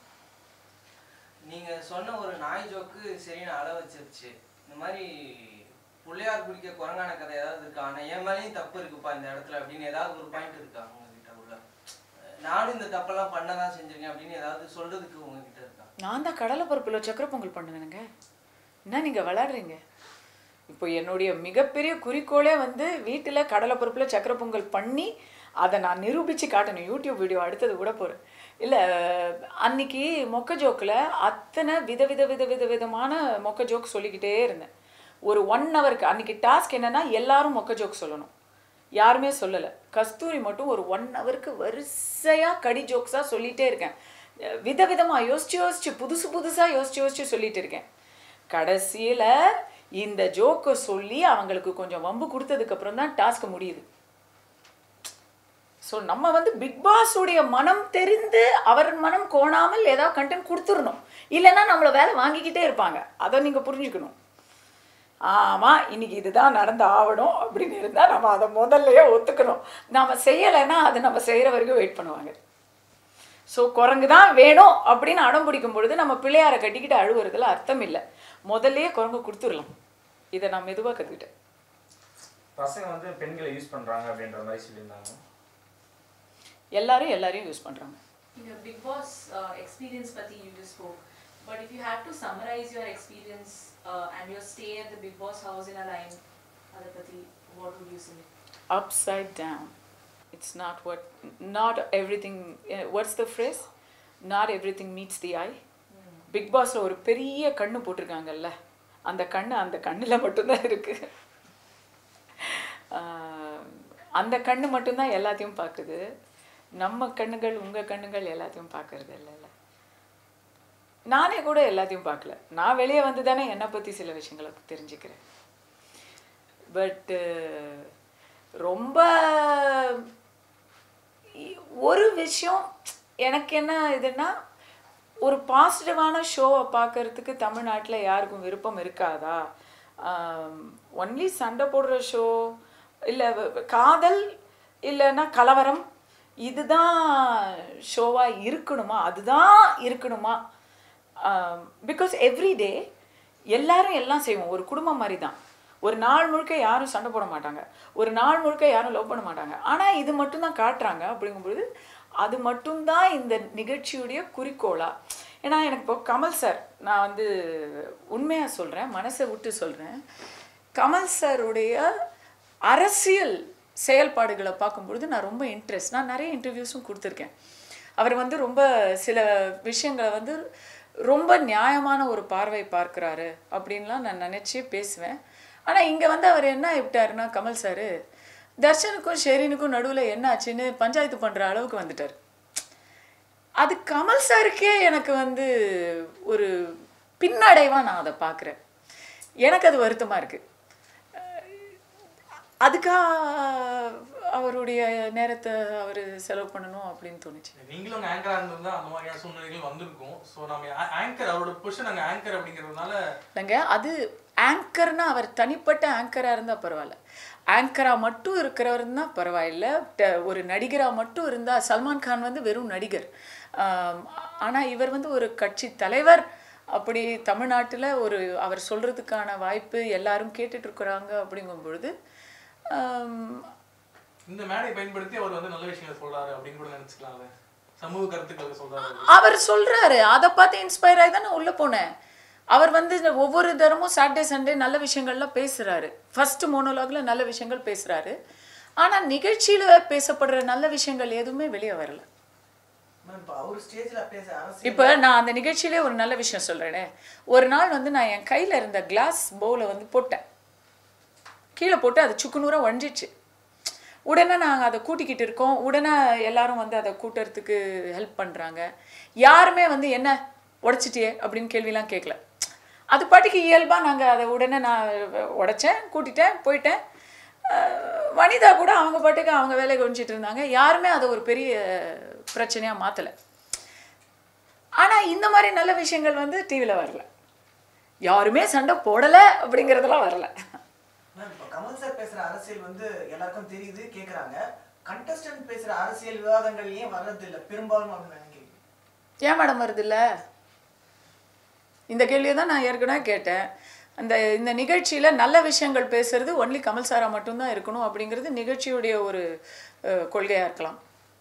நீங்க சொன்ன ஒரு நாய் ஜோக்கு சரியான அள வச்சிருச்சு இந்த மாதிரி பிள்ளையார் குடிக்க குரங்கான கதை ஏதாவது இருக்கா ஆனா என் மேலேயும் தப்பு இருக்குப்பா இந்த இடத்துல அப்படின்னு ஏதாவது ஒரு பாயிண்ட் இருக்கா உங்ககிட்ட உள்ள நானும் இந்த தப்பெல்லாம் பண்ணதான் செஞ்சிருக்கேன் அப்படின்னு ஏதாவது சொல்றதுக்கு உங்ககிட்ட இருக்கா நான் தான் கடலை பருப்பில் சக்கரை பொங்கல் பண்ணுனேனுங்க என்ன நீங்கள் விளாடுறீங்க இப்போ என்னுடைய மிகப்பெரிய குறிக்கோளே வந்து வீட்டில் கடலை பருப்பில் சக்கரை பொங்கல் பண்ணி அதை நான் நிரூபித்து காட்டணும் யூடியூப் வீடியோ அடுத்தது கூட போகிறேன் இல்லை அன்னைக்கு மொக்க ஜோக்கில் அத்தனை வித வித வித வித விதமான மொக்க ஜோக் சொல்லிக்கிட்டே இருந்தேன் ஒரு ஒன் ஹவருக்கு அன்னைக்கு டாஸ்க் என்னன்னா எல்லாரும் மொக்க ஜோக் சொல்லணும் யாருமே சொல்லலை கஸ்தூரி மட்டும் ஒரு ஒன் ஹவருக்கு வரிசையாக கடி ஜோக்ஸாக சொல்லிகிட்டே இருக்கேன் விதவிதமாக யோசிச்சு யோசிச்சு புதுசு புதுசாக யோசிச்சு யோசிச்சு சொல்லிட்டு இருக்கேன் கடைசியில் இந்த ஜோக்கை சொல்லி அவங்களுக்கு கொஞ்சம் வம்பு கொடுத்ததுக்கப்புறம் தான் டாஸ்க் முடியுது ஸோ நம்ம வந்து பிக் பாஸுடைய மனம் தெரிந்து அவர் மனம் கோணாமல் ஏதாவது கண்டென்ட் கொடுத்துடணும் இல்லைன்னா நம்மளை வேலை வாங்கிக்கிட்டே இருப்பாங்க அதை நீங்கள் புரிஞ்சுக்கணும் ஆமாம் இன்னைக்கு இதுதான் நடந்து ஆகணும் அப்படின்னு இருந்தால் நம்ம அதை முதல்லயே ஒத்துக்கணும் நம்ம செய்யலைன்னா அது நம்ம செய்கிற வரைக்கும் வெயிட் பண்ணுவாங்க ஸோ குரங்கு தான் வேணும் அப்படின்னு அடம் பிடிக்கும் பொழுது நம்ம பிள்ளையாரை கட்டிக்கிட்டு அழுவுறதுல அர்த்தம் இல்லை முதல்லயே குரங்கு கொடுத்துடலாம் இதை நான் மெதுவாக கற்றுக்கிட்டேன் பசங்க வந்து பெண்களை யூஸ் பண்ணுறாங்க அப்படின்ற மாதிரி சொல்லியிருந்தாங்க எல்லாரும் எல்லாரையும் யூஸ் பண்ணுறாங்க இந்த பிக் பாஸ் எக்ஸ்பீரியன்ஸ் பத்தி you just spoke but if you had to summarize your experience uh, and your stay at the big boss house in a line அதை பத்தி what would you say upside down. It's not what, not everything, uh, what's the phrase? Not everything meets the eye. Bigg பாஸ்ல ஒரு பெரிய கண்ணு போட்டிருக்காங்கல்ல அந்த கண்ணு அந்த கண்ணில் மட்டும்தான் இருக்கு ஆஹ், அந்த கண்ணு மட்டும்தான் எல்லாத்தையும் பார்க்குது நம்ம கண்ணுகள் உங்கள் கண்ணுகள் எல்லாத்தையும் பார்க்கறது இல்லைல்ல நானே கூட எல்லாத்தையும் பார்க்கல நான் வெளியே வந்து தானே என்னை பற்றி சில விஷயங்களை தெரிஞ்சுக்கிறேன் பட்டு ரொம்ப இ- ஒரு விஷயம் எனக்கு என்ன இதுன்னா ஒரு பாசிட்டிவான ஷோவை பார்க்கறதுக்கு தமிழ்நாட்டில் யாருக்கும் விருப்பம் இருக்காதா ஒன்லி சண்டை போடுற ஷோ இல்லை காதல் இல்லைன்னா கலவரம் இதுதான் ஷோவாக இருக்கணுமா அதுதான் இருக்கணுமா பிகாஸ் எவ்ரி டே எல்லாரும் எல்லாம் செய்வோம் ஒரு குடும்பம் மாதிரி தான் ஒரு நாள் முழுக்க யாரும் சண்டை போட மாட்டாங்க ஒரு நாள் முழுக்க யாரும் லவ் பண்ண மாட்டாங்க ஆனால் இது மட்டும்தான் காட்டுறாங்க அப்படிங்கும்பொழுது அது மட்டும்தான் இந்த நிகழ்ச்சியுடைய குறிக்கோளா ஏன்னா எனக்கு இப்போ கமல் சார் நான் வந்து உண்மையாக சொல்கிறேன் மனசை விட்டு சொல்கிறேன் கமல் சாருடைய அரசியல் செயல்பாடுகளை பார்க்கும்பொழுது நான் ரொம்ப இன்ட்ரெஸ்ட் நான் நிறைய இன்டர்வியூஸும் கொடுத்துருக்கேன் அவர் வந்து ரொம்ப சில விஷயங்களை வந்து ரொம்ப நியாயமான ஒரு பார்வை பார்க்குறாரு அப்படின்லாம் நான் நினச்சி பேசுவேன் ஆனால் இங்கே வந்து அவர் என்ன விட்டாருன்னா கமல் சார் தர்ஷனுக்கும் ஷெரீனுக்கும் நடுவில் என்ன ஆச்சுன்னு பஞ்சாயத்து பண்ணுற அளவுக்கு வந்துட்டார் அது கமல் சாருக்கே எனக்கு வந்து ஒரு பின்னடைவாக நான் அதை பார்க்குறேன் எனக்கு அது வருத்தமாக இருக்குது அதுக்கா அவருடைய நேரத்தை அவர் செலவு பண்ணணும் அப்படின்னு தோணுச்சு நீங்களும் அங்கே ஆங்கரா இருந்திருந்தா அந்த மாதிரியான சூழ்நிலைகள் வந்திருக்கும் ஸோ நம்ம ஆங்கர் அவரோட பொசிஷன் அங்கே ஆங்கர் அப்படிங்கிறதுனால இல்லைங்க அது ஆங்கர்னா அவர் தனிப்பட்ட ஆங்கராக இருந்தால் பரவாயில்ல ஆங்கராக மட்டும் இருக்கிறவர் தான் பரவாயில்ல ட- ஒரு நடிகராக மட்டும் இருந்தால் சல்மான் கான் வந்து வெறும் நடிகர் ஆனால் இவர் வந்து ஒரு கட்சி தலைவர் அப்படி தமிழ்நாட்டில் ஒரு அவர் சொல்கிறதுக்கான வாய்ப்பு எல்லாரும் கேட்டுட்டு இருக்கிறாங்க அப்படிங்கும் பொழுது ஆம், இந்த மேடையை பயன்படுத்தி அவர் வந்து நல்ல விஷயங்களை சொல்றாரு அப்படின்னு கூட நினைச்சுக்கலாம் அதை சமூக கருத்துக்களை சொல்றாரு அவர் சொல்றாரு அதை பார்த்து இன்ஸ்பயர் ஆகி தான் நான் உள்ள போனேன் அவர் வந்து இந்த ஒவ்வொரு தரமும் சாட்டர்டே சண்டே நல்ல விஷயங்கள்லாம் பேசுறாரு ஃபர்ஸ்ட் மோனோலாக்ல நல்ல விஷயங்கள் பேசுறாரு ஆனால் நிகழ்ச்சியில் பேசப்படுற நல்ல விஷயங்கள் எதுவுமே வெளியே வரல மேம் இப்போ அவர் ஸ்டேஜ்ல பேச அரசியல் இப்போ நான் அந்த நிகழ்ச்சியிலே ஒரு நல்ல விஷயம் சொல்கிறேனே ஒரு நாள் வந்து நான் என் கையில் இருந்த கிளாஸ் பவுலை வந்து போட்டேன் கீழே போட்டு அது சுக்குநூறாக உடஞ்சிச்சு உடனே நாங்கள் அதை கூட்டிக்கிட்டு இருக்கோம் உடனே எல்லாரும் வந்து அதை கூட்டுறதுக்கு ஹெல்ப் பண்ணுறாங்க யாருமே வந்து என்ன உடைச்சிட்டியே அப்படின்னு கேள்விலாம் கேட்கல அது பாட்டுக்கு இயல்பாக நாங்கள் அதை உடனே நான் உடைச்சேன் கூட்டிட்டேன் போயிட்டேன் அஹ் வனிதா கூட அவங்க பாட்டுக்கு அவங்க வேலையை கவனிச்சிட்டு இருந்தாங்க யாருமே அதை ஒரு பெரிய பிரச்சனையாக மாற்றலை ஆனால் இந்த மாதிரி நல்ல விஷயங்கள் வந்து டிவியில் வரல யாருமே சண்டை போடலை அப்படிங்கிறதெல்லாம் வரல மேம் இப்போ கமல் சார் பேசுற அரசியல் வந்து எல்லாருக்கும் தெரியுது கேக்குறாங்க கண்டஸ்டன்ட் பேசுற அரசியல் விவாதங்கள் ஏன் வர்றது இல்ல பெரும்பாலும் அப்படின்னு நினைக்கிறீங்க ஏன் மேடம் வருதுல்ல இந்த கேள்வியை தான் நான் ஏற்கனவே கேட்டேன் அந்த இந்த நிகழ்ச்சியில் நல்ல விஷயங்கள் பேசுறது ஒன்லி கமல் சாரா மட்டும்தான் இருக்கணும் அப்படிங்கிறது நிகழ்ச்சியுடைய ஒரு அஹ், கொள்கையா இருக்கலாம்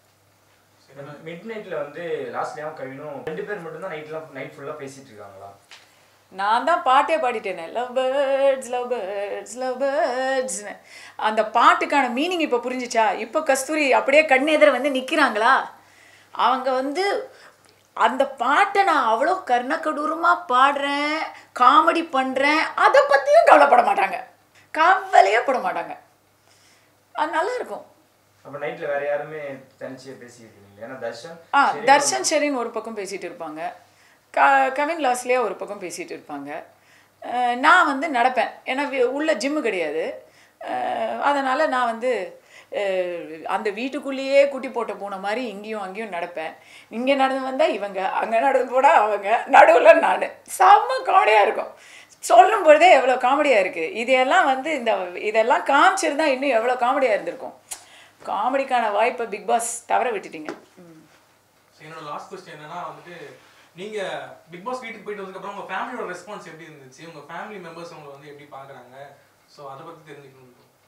மிட் நைட்ல வந்து லாஸ்ட்லயும் கவினும் ரெண்டு பேர் மட்டும் தான் நைட்லாம் நைட் ஃபுல்லா பேசிட்டு இருக்காங்களா நான் தான் பாட்டே பாடிட்டேனே love birds love birds love பேர்ட்ஸ்னு அந்த பாட்டுக்கான மீனிங் இப்போ புரிஞ்சுச்சா இப்போ கஸ்தூரி அப்படியே கண் எதிர வந்து நிற்கிறாங்களா அவங்க வந்து அந்த பாட்டை நான் அவ்வளோ கர்ணக்கடூரமாக பாடுறேன் காமெடி பண்ணுறேன் அதை பற்றியும் கவலைப்பட மாட்டாங்க கவலையே பட மாட்டாங்க அது நல்லா இருக்கும் அப்ப நைட்ல வேற யாருமே தனிச்சே பேசிட்டு இருக்கீங்க ஏன்னா தர்ஷன் ஆ சரி, தர்ஷன் ஷெரின் ஒரு பக்கம் பேசிட்டு இருப்பாங்க க கவின் லாஸ்லியா ஒரு பக்கம் பேசிட்டு இருப்பாங்க அஹ் நான் வந்து நடப்பேன் ஏன்னா வி- உள்ள ஜிம்மு கிடையாது அஹ் அதனால நான் வந்து அஹ் அந்த வீட்டுக்குள்ளேயே குட்டி போட்ட பூனை மாதிரி இங்கேயும் அங்கேயும் நடப்பேன் இங்கே நடந்து வந்தால் இவங்க அங்கே நடந்து போனால் அவங்க நடுவில் நான் செம்ம காமெடியாக இருக்கும் சொல்லும் பொழுதே எவ்வளோ காமெடியாக இருக்குது இதையெல்லாம் வந்து இந்த இதெல்லாம் காமிச்சிருந்தா இன்னும் எவ்வளோ காமெடியாக இருந்திருக்கும் காமெடிக்கான வாய்ப்பை பிக் பாஸ் தவற விட்டுட்டீங்க ம் So, என்னோட லாஸ்ட் கொஸ்டின் என்னன்னா வந்துட்டு நீங்க பிக் பாஸ் வீட்டுக்கு போயிட்டு வந்ததுக்கு அப்புறம் உங்க ஃபேமிலியோட ரெஸ்பான்ஸ் எப்படி இருந்துச்சு உங்க ஃபேமிலி மெம்பர்ஸ் உங்களை வந்து எப்படி பாக்குறாங்க சோ அத பத்தி தெரிஞ்சுக்கணும்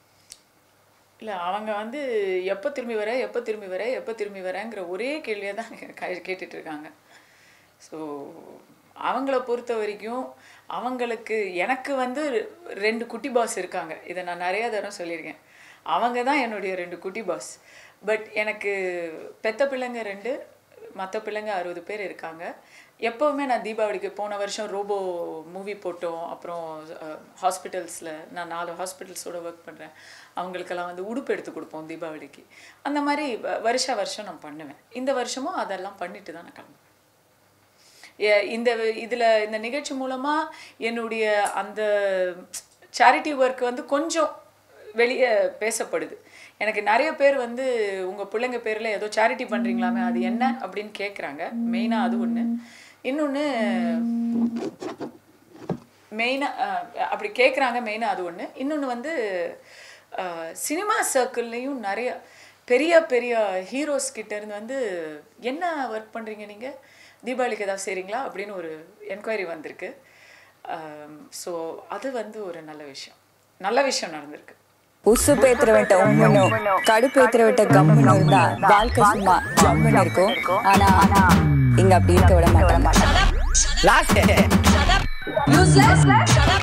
இல்லை அவங்க வந்து எப்போ திரும்பி வர எப்போ திரும்பி வர எப்போ திரும்பி வரேங்கிற ஒரே கேள்வியை தான் கே- கேட்டுட்டு இருக்காங்க ஸோ அவங்கள பொறுத்த வரைக்கும் அவங்களுக்கு எனக்கு வந்து ரெண்டு குட்டி பாஸ் இருக்காங்க இதை நான் நிறைய தரம் சொல்லியிருக்கேன் அவங்க தான் என்னுடைய ரெண்டு குட்டி பாஸ் பட் எனக்கு பெத்த பிள்ளைங்க ரெண்டு மற்ற பிள்ளைங்க அறுபது பேர் இருக்காங்க எப்போவுமே நான் தீபாவளிக்கு போன வருஷம் ரோபோ மூவி போட்டோம் அப்புறம் ஹாஸ்பிட்டல்ஸில் நான் நாலு ஹாஸ்பிட்டல்ஸோட ஒர்க் பண்ணுறேன் அவங்களுக்கெல்லாம் வந்து உடுப்பு எடுத்து கொடுப்போம் தீபாவளிக்கு அந்த மாதிரி வ- வருஷா வருஷம் நான் பண்ணுவேன் இந்த வருஷமும் அதெல்லாம் பண்ணிட்டு தான் நான் கிளம்புவேன் எ- இந்த இதில் இந்த நிகழ்ச்சி மூலமாக என்னுடைய அந்த சேரிட்டி ஒர்க் வந்து கொஞ்சம் வெளியே பேசப்படுது எனக்கு நிறைய பேர் வந்து உங்கள் பிள்ளைங்க பேரில் ஏதோ சேரிட்டி பண்ணுறீங்களாமே அது என்ன அப்படின்னு கேட்குறாங்க மெயினாக அது ஒன்று இன்னொன்று மெயினாக அப்படி கேட்குறாங்க மெயினாக அது ஒன்று இன்னொன்று வந்து சினிமா சர்க்கிள்லேயும் நிறைய பெரிய பெரிய ஹீரோஸ் கிட்டேருந்து வந்து என்ன ஒர்க் பண்ணுறீங்க நீங்கள் தீபாவளிக்கு ஏதாவது செய்கிறீங்களா அப்படின்னு ஒரு என்கொயரி வந்திருக்கு ஸோ அது வந்து ஒரு நல்ல விஷயம் நல்ல விஷயம் நடந்திருக்கு உசு பேத்துறவன்ட்ட உம்மனும் கடுப்பு ஏத்துறவன்ட்ட கம்முன்னு இருந்தா வாழ்க்கை சும்மா ஜம்முன்னு இருக்கும் ஆனா இங்க அப்படி இருக்க விட மாட்டாங்க Useless. Shut up.